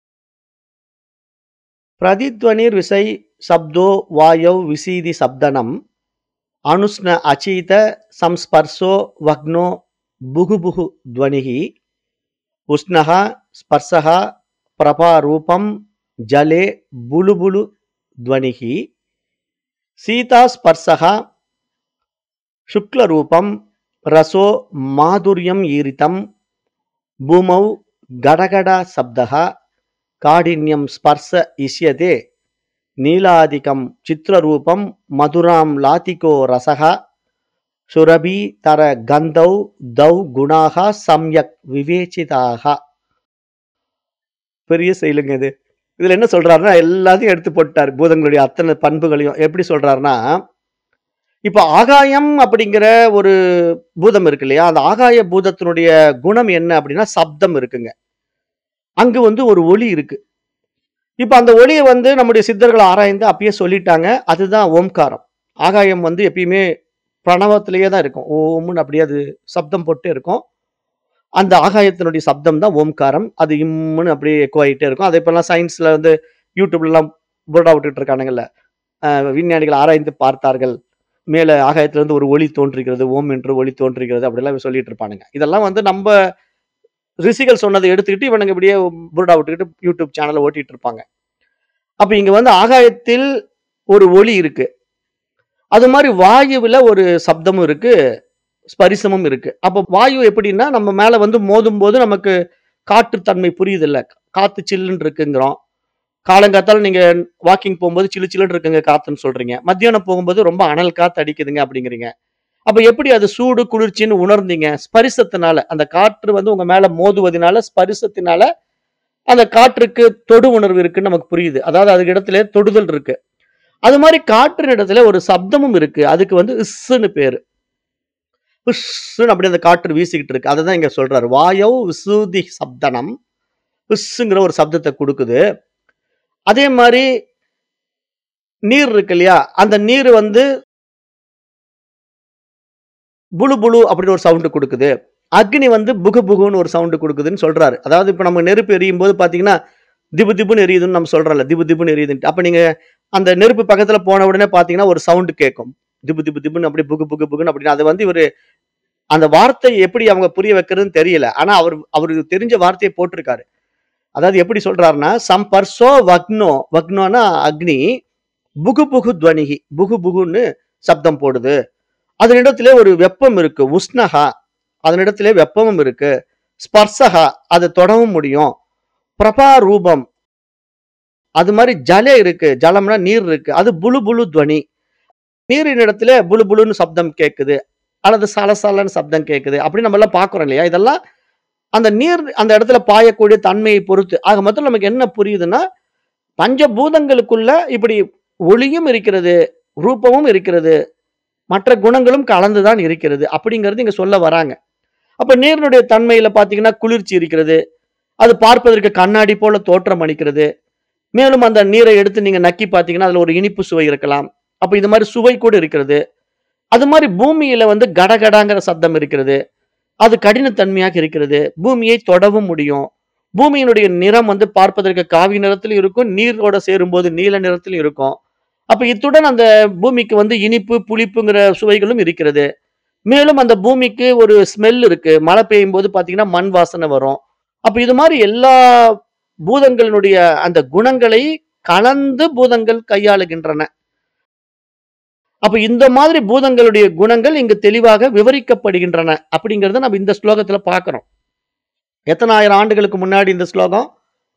பிரதித்வனிர் விசை சப்தோ வாயவ் விசீதி சப்தனம் அனுஷ்ண அச்சீத சம்ஸ்பர்சோ வக்னோ புகுபுகு துவனிகி உஷ்ணः ஸ்பர்சः பிரபாரூபம் ஜலே புலுபுலு ध्वनिः सीतास्पर्शः शुक्लरूपं रसो माधुर्यम् ईरितं भूमौ गडगडशब्दः काठिन्यं स्पर्श इष्यते नीलादिकं चित्ररूपं मधुरां लातिको रसः सुरभितरगन्धौ दौ गुणाः सम्यक् विवेचिताः பெரிய செயலுங்க இது இதுல என்ன சொல்றாருன்னா எல்லாத்தையும் எடுத்து போட்டார் பூதங்களுடைய அத்தனை பண்புகளையும் எப்படி சொல்றாருன்னா இப்ப ஆகாயம் அப்படிங்கிற ஒரு பூதம் இருக்கு இல்லையா அந்த ஆகாய பூதத்தினுடைய குணம் என்ன அப்படின்னா சப்தம் இருக்குங்க அங்கு வந்து ஒரு ஒளி இருக்கு இப்ப அந்த ஒளியை வந்து நம்முடைய சித்தர்கள் ஆராய்ந்து அப்பயே சொல்லிட்டாங்க அதுதான் ஓம்காரம் ஆகாயம் வந்து எப்பயுமே பிரணவத்திலேயே தான் இருக்கும் ஓம்னு அப்படியே அது சப்தம் போட்டு இருக்கும் அந்த ஆகாயத்தினுடைய சப்தம் தான் ஓம்காரம் அது இம்முன்னு அப்படியே எக்கோ ஆகிட்டே இருக்கும் அதை இப்பெல்லாம் சயின்ஸ்ல வந்து யூடியூப்லலாம் புரடா விட்டுட்டு இருக்கானுங்கல்ல அஹ் விஞ்ஞானிகள் ஆராய்ந்து பார்த்தார்கள் மேலே ஆகாயத்திலிருந்து ஒரு ஒளி தோன்றுகிறது ஓம் என்று ஒளி தோன்றுகிறது அப்படிலாம் சொல்லிட்டு இருப்பானுங்க இதெல்லாம் வந்து நம்ம ரிஷிகள் சொன்னதை எடுத்துக்கிட்டு இவனுங்க இப்படியே புரடா விட்டுக்கிட்டு யூடியூப் சேனலை ஓட்டிட்டு இருப்பாங்க அப்ப இங்க வந்து ஆகாயத்தில் ஒரு ஒளி இருக்கு அது மாதிரி வாயுவில் ஒரு சப்தமும் இருக்கு ஸ்பரிசமும் இருக்கு அப்போ வாயு எப்படின்னா நம்ம மேல வந்து மோதும் போது நமக்கு காற்றுத்தன்மை புரியுது இல்ல காத்து சில்லுன்னு இருக்குங்கிறோம் காலங்காத்தால நீங்க வாக்கிங் போகும்போது சில்லு சில்லுன்னு இருக்குங்க காத்துன்னு சொல்றீங்க மத்தியானம் போகும்போது ரொம்ப அனல் காத்து அடிக்குதுங்க அப்படிங்கிறீங்க அப்ப எப்படி அது சூடு குளிர்ச்சின்னு உணர்ந்தீங்க ஸ்பரிசத்தினால அந்த காற்று வந்து உங்க மேல மோதுவதனால ஸ்பரிசத்தினால அந்த காற்றுக்கு தொடு உணர்வு இருக்குன்னு நமக்கு புரியுது அதாவது அதுக்கு இடத்துல தொடுதல் இருக்கு அது மாதிரி காற்றின் இடத்துல ஒரு சப்தமும் இருக்கு அதுக்கு வந்து இஸ்ஸுன்னு பேரு உஸ்ஸுன்னு அப்படி அந்த காற்று வீசிக்கிட்டு இருக்கு அதை தான் இங்க சொல்றாரு வாயோ விசூதி சப்தனம் உஸ்ஸுங்கிற ஒரு சப்தத்தை கொடுக்குது அதே மாதிரி நீர் இருக்கு இல்லையா அந்த நீர் வந்து புழு புழு அப்படின்னு ஒரு சவுண்டு கொடுக்குது அக்னி வந்து புகு புகுன்னு ஒரு சவுண்டு கொடுக்குதுன்னு சொல்றாரு அதாவது இப்போ நம்ம நெருப்பு எரியும் போது பார்த்தீங்கன்னா திபு திபுன்னு எரியுதுன்னு நம்ம சொல்றோம்ல திபு திபுன்னு எரியுதுன்ட்டு அப்போ நீங்க அந்த நெருப்பு பக்கத்துல போன உடனே பார்த்தீங்கன்னா ஒரு சவுண்டு கேட்கும் திபு திபு திபுன்னு அப்படியே புகு புகு புகுன்னு அப்படின்னு அது வந்து இவர் அந்த வார்த்தை எப்படி அவங்க புரிய வைக்கிறதுன்னு தெரியல ஆனா அவர் அவருக்கு தெரிஞ்ச வார்த்தையை போட்டிருக்காரு அதாவது எப்படி சொல்றாருன்னா சம் பர்சோ வக்னோ வக்னோனா அக்னி புகு புகு துவனிகி புகு புகுன்னு சப்தம் போடுது அதனிடத்திலே ஒரு வெப்பம் இருக்கு உஷ்ணகா அதனிடத்திலே வெப்பமும் இருக்கு ஸ்பர்சகா அதை தொடவும் முடியும் பிரபா ரூபம் அது மாதிரி ஜல இருக்கு ஜலம்னா நீர் இருக்கு அது புழு புழு துவனி நீரின் இடத்துல புழு புழுன்னு சப்தம் கேட்குது அல்லது சலசலன்னு சப்தம் கேட்குது அப்படின்னு நம்ம எல்லாம் பார்க்குறோம் இல்லையா இதெல்லாம் அந்த நீர் அந்த இடத்துல பாயக்கூடிய தன்மையை பொறுத்து ஆக மொத்தம் நமக்கு என்ன புரியுதுன்னா பஞ்சபூதங்களுக்குள்ள இப்படி ஒளியும் இருக்கிறது ரூபமும் இருக்கிறது மற்ற குணங்களும் கலந்துதான் இருக்கிறது அப்படிங்கிறது இங்க சொல்ல வராங்க அப்ப நீரினுடைய தன்மையில பாத்தீங்கன்னா குளிர்ச்சி இருக்கிறது அது பார்ப்பதற்கு கண்ணாடி போல தோற்றம் அளிக்கிறது மேலும் அந்த நீரை எடுத்து நீங்க நக்கி பார்த்தீங்கன்னா, அதுல ஒரு இனிப்பு சுவை இருக்கலாம். அப்ப இது மாரி சுவை கூட இருக்கிறது. அது மாரி பூமியில வந்து கடகடாங்கிற சத்தம் இருக்கிறது. அது கடினத்தன்மையாக இருக்கிறது. பூமியை தொடவும் முடியும். பூமியினுடைய நிறம் வந்து பார்ப்பதற்கு காவி நிறத்திலும் இருக்கும். நீரோட சேரும்போது நீல நிறத்திலும் இருக்கும். அப்ப இத்துடன் அந்த பூமிக்கு வந்து இனிப்பு, புளிப்புங்கிற சுவைகளும் இருக்கிறது. மேலும் அந்த பூமிக்கு ஒரு ஸ்மெல் இருக்கு. மழை பெய்யும்போது பார்த்தீங்கன்னா, மண் வாசனை வரும். அப்ப இது மாரி எல்லா பூதங்களினுடைய அந்த குணங்களை கலந்து பூதங்கள் கையாளுகின்றன. அப்ப இந்த மாதிரி பூதங்களுடைய குணங்கள் இங்கு தெளிவாக விவரிக்கப்படுகின்றன. அப்படிங்கிறத நம்ம இந்த ஸ்லோகத்துல பார்க்கிறோம். எத்தன ஆயிரம் ஆண்டுகளுக்கு முன்னாடி இந்த ஸ்லோகம்?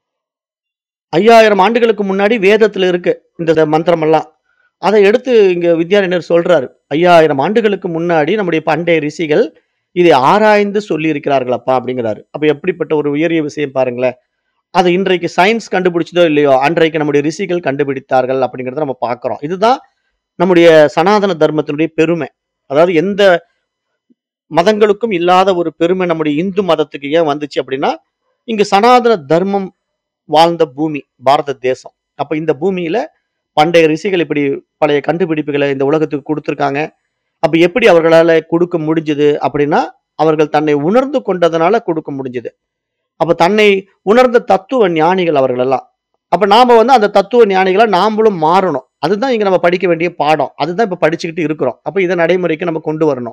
5000 ஆண்டுகளுக்கு முன்னாடி வேதத்துல இருக்கு. இந்த மந்திரமெல்லாம். அத எடுத்து இங்க வித்யாரண்யர் சொல்றாரு. 5000 ஆண்டுகளுக்கு முன்னாடி நம்முடைய பண்டைய ரிஷிகள் இதை ஆராய்ந்து சொல்லியிருக்கிறார்களப்பா அப்படிங்கிறாரு. அப்ப எப்படிப்பட்ட ஒரு உயரிய விஷயம் பாருங்களேன். அத இன்றைக்கு சயின்ஸ் கண்டுபிடிச்சதோ இல்லையோ, அன்றைக்கு நம்முடைய ரிஷிகள் கண்டுபிடித்தார்கள் அப்படிங்கிறத நம்ம பார்க்கிறோம். இதுதான் நம்முடைய சனாதன தர்மத்தினுடைய பெருமை. அதாவது எந்த மதங்களுக்கும் இல்லாத ஒரு பெருமை நம்முடைய இந்து மதத்துக்கு ஏன் வந்துச்சு அப்படின்னா, இங்கு சனாதன தர்மம் வாழ்ந்த பூமி பாரத தேசம். அப்ப இந்த பூமியில பண்டைய ரிஷிகள் இப்படி பழைய கண்டுபிடிப்புகள இந்த உலகத்துக்கு குடுத்திருக்காங்க. அப்ப எப்படி அவர்களால குடுக்க முடிஞ்சது அப்படின்னா, அவர்கள் தன்னை உணர்ந்து கொண்டதனால குடுக்க முடிஞ்சது. அப்ப தன்னை உணர்ந்த தத்துவ ஞானிகள் அவர்கள் எல்லாம். அப்ப நாம வந்து அந்த தத்துவ ஞானிகளா நாமளும் மாறணும். அதுதான் இங்க நம்ம படிக்க வேண்டிய பாடம். அதுதான் இப்ப படிச்சுக்கிட்டு இருக்கிறோம். அப்ப இத நடைமுறைக்கு நம்ம கொண்டு வரணும்.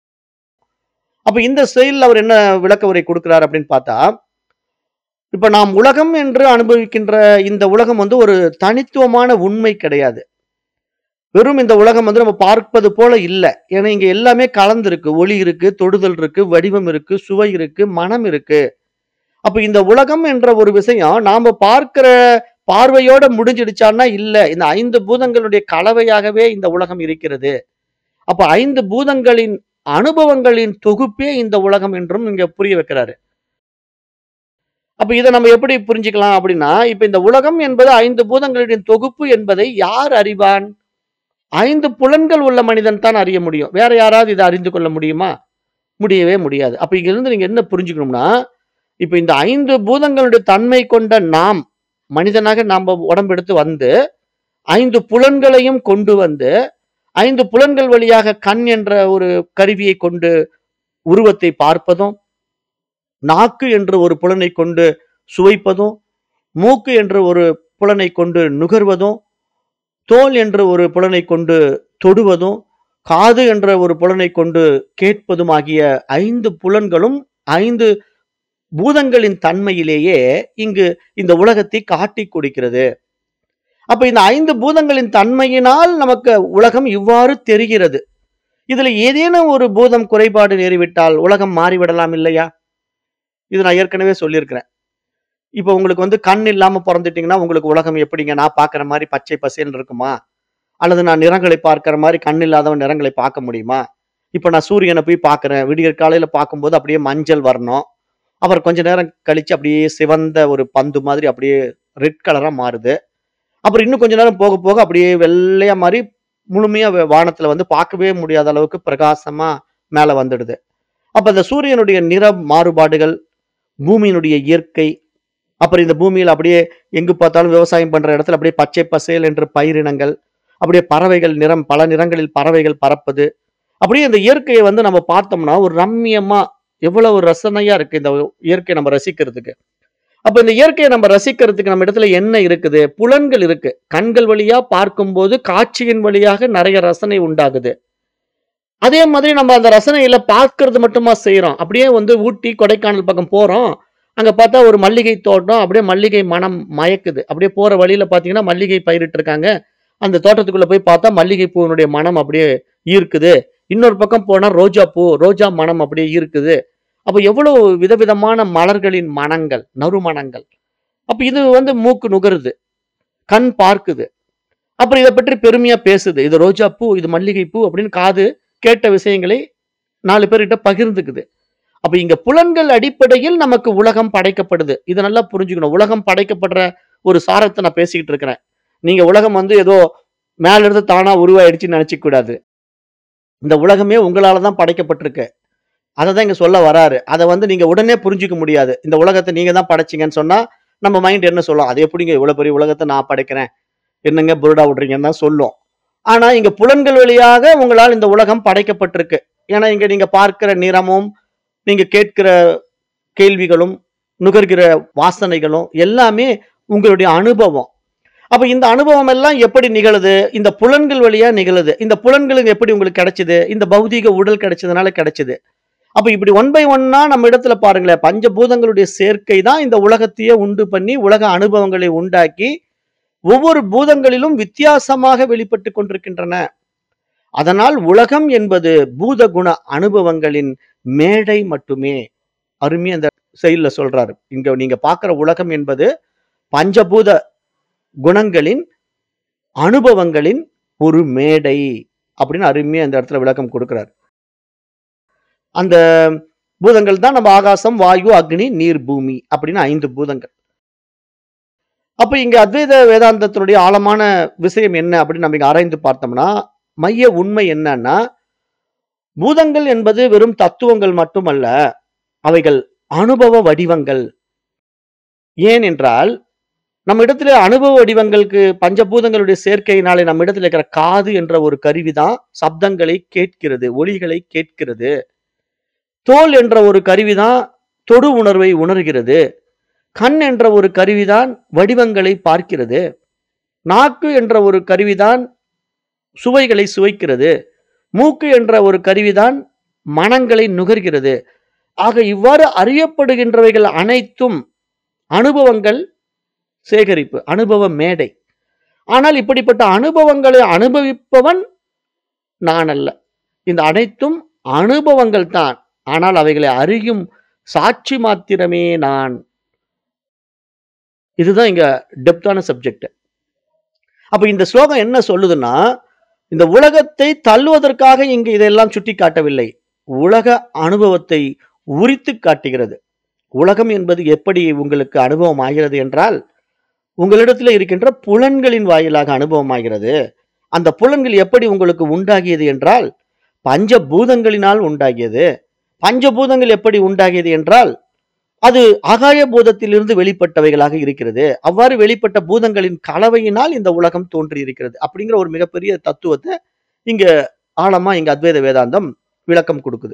அப்ப இந்த செயல்ல அவர் என்ன விளக்க உரை குடுக்கிறார் அப்படின்னு பார்த்தா, இப்ப நாம் உலகம் என்று அனுபவிக்கின்ற இந்த உலகம் வந்து ஒரு தனித்துவமான உண்மை கிடையாது. வெறும் இந்த உலகம் வந்து நம்ம பார்ப்பது போல இல்ல. ஏன்னா இங்க எல்லாமே கலந்திருக்கு. ஒளி இருக்கு, தொடுதல் இருக்கு, வடிவம் இருக்கு, சுவை இருக்கு, மனம் இருக்கு. அப்ப இந்த உலகம் என்ற ஒரு விஷயம் நாம பார்க்கிற பார்வையோட முடிஞ்சிடுச்சான்னா இல்ல. இந்த 5 பூதங்களுடைய கலவையாகவே இந்த உலகம் இருக்கிறது. அப்ப 5 பூதங்களின் அனுபவங்களின் தொகுப்பே இந்த உலகம் என்றும் இங்க புரிய வைக்கிறாரு. அப்ப இத நம்ம எப்படி புரிஞ்சுக்கலாம் அப்படின்னா, இப்ப இந்த உலகம் என்பது 5 பூதங்களின் தொகுப்பு என்பதை யார் அறிவான்? 5 புலன்கள் உள்ள மனிதன் தான் அறிய முடியும். வேற யாராவது இத அறிந்து கொள்ள முடியுமா? முடியவே முடியாது. அப்ப இங்கிருந்து நீங்க என்ன புரிஞ்சுக்கணும்னா, இப்ப இந்த 5 பூதங்களுடைய தன்மை கொண்ட நாம், மனிதனாக நாம உடம்பெடுத்து வந்து, 5 புலன்களையும் கொண்டு வந்து, 5 புலன்கள் வழியாக கண் என்ற ஒரு கருவியை கொண்டு உருவத்தை பார்ப்பதும், நாக்கு என்ற ஒரு புலனைக் கொண்டு சுவைப்பதும், மூக்கு என்ற ஒரு புலனைக் கொண்டு நுகர்வதும், தோல் என்ற ஒரு புலனைக் கொண்டு தொடுவதும், காது என்ற ஒரு புலனைக் கொண்டு கேட்பதும் ஆகிய 5 புலன்களும் 5 பூதங்களின் தன்மையிலேயே இங்கு இந்த உலகத்தை காட்டிக் கொடுக்கிறது. அப்ப இந்த 5 பூதங்களின் தன்மையினால் நமக்கு உலகம் இவ்வாறு தெரிகிறது. இதுல ஏதேனும் ஒரு பூதம் குறைபாடு நேரிவிட்டால் உலகம் மாறிவிடலாம் இல்லையா? இது நான் ஏற்கனவே சொல்லியிருக்கிறேன். இப்ப உங்களுக்கு வந்து கண் இல்லாம பொறந்துட்டீங்கன்னா, உங்களுக்கு உலகம் எப்படிங்க? நான் பார்க்கிற மாரி பச்சை பசேல்னு இருக்குமா? அல்லது நான் நிறங்களை பார்க்கிற மாரி கண் இல்லாதவன் நிறங்களை பார்க்க முடியுமா? இப்ப நான் சூரியன போய் பார்க்கிறேன். விடியற் காலையில பார்க்கும்போது அப்படியே மஞ்சள் வர்ணம். அப்புறம் கொஞ்ச நேரம் கழிச்சு அப்படியே சிவந்த ஒரு பந்து மாதிரி அப்படியே ரெட் கலரா மாறுது. அப்புறம் இன்னும் கொஞ்ச நேரம் போக போக அப்படியே வெள்ளையா மாறி முழுமையா வ வானத்துல வந்து பார்க்கவே முடியாத அளவுக்கு பிரகாசமா மேல வந்துடுது. அப்ப இந்த சூரியனுடைய நிற மாறுபாடுகள், பூமியினுடைய இயற்கை, அப்புறம் இந்த பூமியில அப்படியே எங்கு பார்த்தாலும் விவசாயம் பண்ற இடத்துல அப்படியே பச்சை பசேல் என்று பயிரினங்கள், அப்படியே பறவைகள் நிறம் பல நிறங்களில் பறவைகள் பறப்பது. அப்படியே இந்த இயற்கைய வந்து நம்ம பார்த்தோம்னா, ஒரு ரம்மியமா எவ்வளவு ரசனையா இருக்கு இந்த இயற்கைய நம்ம ரசிக்கிறதுக்கு. அப்ப இந்த இயற்கைய நம்ம ரசிக்கிறதுக்கு நம்ம இடத்துல என்ன இருக்குது? புலன்கள் இருக்கு. கண்கள் வழியா பார்க்கும்போது காட்சியின் வழியாக நெறைய ரசனை உண்டாகுது. அதே மாதிரி நம்ம அந்த ரசனையில பார்க்கிறது மட்டுமா செய்றோம். அப்படியே வந்து ஊட்டி, கொடைக்கானல் பக்கம் போறோம். அங்க பார்த்தா ஒரு மல்லிகை தோட்டம். அப்படியே மல்லிகை மணம் மயக்குது. அப்படியே போற வழியில பார்த்தீங்கன்னா, மல்லிகை பயிரிட்டுருக்காங்க. அந்த தோட்டத்துக்குள்ள போய் பார்த்தா மல்லிகை பூவினுடைய மணம் அப்படியே ஈர்க்குது. இன்னொரு பக்கம் போனா ரோஜா பூ, ரோஜா மணம் அப்படியே ஈர்க்குது. அப்ப எவ்வளவு விதவிதமான மலர்களின் மணங்கள், நறுமணங்கள். அப்ப இது வந்து மூக்கு நுகருது. கண் பார்க்குது. அப்புறம் இத பற்றி பெருமையா பேசுது. இது ரோஜா பூ, இது மல்லிகை பூ அப்படின்னு காது கேட்ட விஷயங்களை 4 பேர்கிட்ட பகிர்ந்துக்குது. அப்ப இங்க புலன்கள் அடிப்படையில் நமக்கு உலகம் படைக்கப்படுது. இத நல்லா புரிஞ்சுக்கணும். உலகம் படைக்கப்படுற ஒரு சாரத்த நான் பேசிக்கிட்டு இருக்கிறேன். நீங்க உலகம் வந்து ஏதோ மேல இருந்து தானா உருவாயிடுச்சுன்னு நெனச்சுக்க கூடாது. இந்த உலகமே உங்களால தான் படைக்கப்பட்டிருக்கு. அததான் இங்க சொல்ல வராரு. அத வந்து நீங்க உடனே புரிஞ்சுக்க முடியாது. இந்த உலகத்த நீங்க தான் படைச்சீங்கன்னு சொன்னா, நம்ம மைண்ட் என்ன சொல்லும் அது எப்படிங்க இவ்வளவு பெரிய உலகத்தை நான் படைக்கிறேன் என்னங்க புருடா விடுறீங்கன்னு தான் சொல்லும் ஆனா இங்க புலன்கள் வழியாக உங்களால் இந்த உலகம் படைக்கப்பட்டிருக்கு ஏன்னா இங்க நீங்க பார்க்கிற நிறமும் நீங்க கேட்கிற கேள்விகளும் நுகர்கிற வாசனைகளும் எல்லாமே உங்களுடைய அனுபவம் அப்ப இந்த அனுபவம் எல்லாம் எப்படி நிகழுது இந்த புலன்கள் வழியா நிகழுது இந்த புலன்களுக்கு எப்படி உங்களுக்கு கிடைச்சது இந்த பௌதீக உடல் கிடைச்சதுனால கிடைச்சது அப்ப இப்படி ஒன் பை ஒன்னா நம்ம இடத்துல பாருங்களேன் பஞ்சபூதங்களுடைய சேர்க்கை தான் இந்த உலகத்தையே உண்டு பண்ணி உலக அனுபவங்களை உண்டாக்கி ஒவ்வொரு பூதங்களிலும் வித்தியாசமாக வெளிப்பட்டு கொண்டிருக்கின்றன அதனால் உலகம் என்பது பூத குண அனுபவங்களின் மேடை மட்டுமே அருமையா அந்த செயல்ல சொல்றாரு இங்க நீங்க பார்க்கிற உலகம் என்பது பஞ்சபூத குணங்களின் அனுபவங்களின் ஒரு மேடை அப்படின்னு அருமையா இந்த இடத்துல விளக்கம் கொடுக்கிறார் அந்த பூதங்கள் தான் நம்ம ஆகாசம் வாயு அக்னி நீர் பூமி அப்படின்னு ஐந்து பூதங்கள் அப்ப இங்க அத்வைத வேதாந்தத்தினுடைய ஆழமான விஷயம் என்ன அப்படின்னு நம்ம இங்க ஆராய்ந்து பார்த்தோம்னா மைய உண்மை என்னன்னா பூதங்கள் என்பது வெறும் தத்துவங்கள் மட்டுமல்ல அவைகள் அனுபவ வடிவங்கள் ஏன் என்றால் நம்ம இடத்துல அனுபவ வடிவங்களுக்கு பஞ்சபூதங்களுடைய சேர்க்கையினாலே நம்ம இடத்துல இருக்கிற காது என்ற ஒரு கருவிதான் சப்தங்களை கேட்கிறது ஒலிகளை கேட்கிறது தோல் என்ற ஒரு கருவிதான் தொடு உணர்வை உணர்கிறது கண் என்ற ஒரு கருவிதான் வடிவங்களை பார்க்கிறது நாக்கு என்ற ஒரு கருவிதான் சுவைகளை சுவைக்கிறது மூக்கு என்ற ஒரு கருவிதான் மனங்களை நுகர்கிறது ஆக இவ்வாறு அறியப்படுகின்றவைகள் அனைத்தும் அனுபவங்கள் சேகரிப்பு அனுபவ மேடை ஆனால் இப்படிப்பட்ட அனுபவங்களை அனுபவிப்பவன் நான் அல்ல இந்த அனைத்தும் அனுபவங்கள் தான் ஆனால் அவைகளை அறியும் சாட்சி மாத்திரமே நான் இதுதான் இங்க டெப்தான சப்ஜெக்ட் அப்ப இந்த ஸ்லோகம் என்ன சொல்லுதுன்னா இந்த உலகத்தை தள்ளுவதற்காக இங்கு இதெல்லாம் சுட்டி காட்டவில்லை உலக அனுபவத்தை உரித்து காட்டுகிறது உலகம் என்பது எப்படி உங்களுக்கு அனுபவம் ஆகிறது என்றால் உங்களிடத்தில் இருக்கின்ற புலன்களின் வாயிலாக அனுபவமாகிறது அந்த புலன்கள் எப்படி உங்களுக்கு உண்டாகியது என்றால் பஞ்சபூதங்களினால் உண்டாகியது பஞ்சபூதங்கள் எப்படி உண்டாகியது என்றால் அது ஆகாய பூதத்திலிருந்து வெளிப்பட்டவைகளாக இருக்கிறது அவ்வாறு வெளிப்பட்ட பூதங்களின் கலவையினால் இந்த உலகம் தோன்றி இருக்கிறது அப்படிங்கிற ஒரு மிகப்பெரிய தத்துவத்தை இங்க ஆழமா இங்க அத்வைத வேதாந்தம் விளக்கம் கொடுக்குது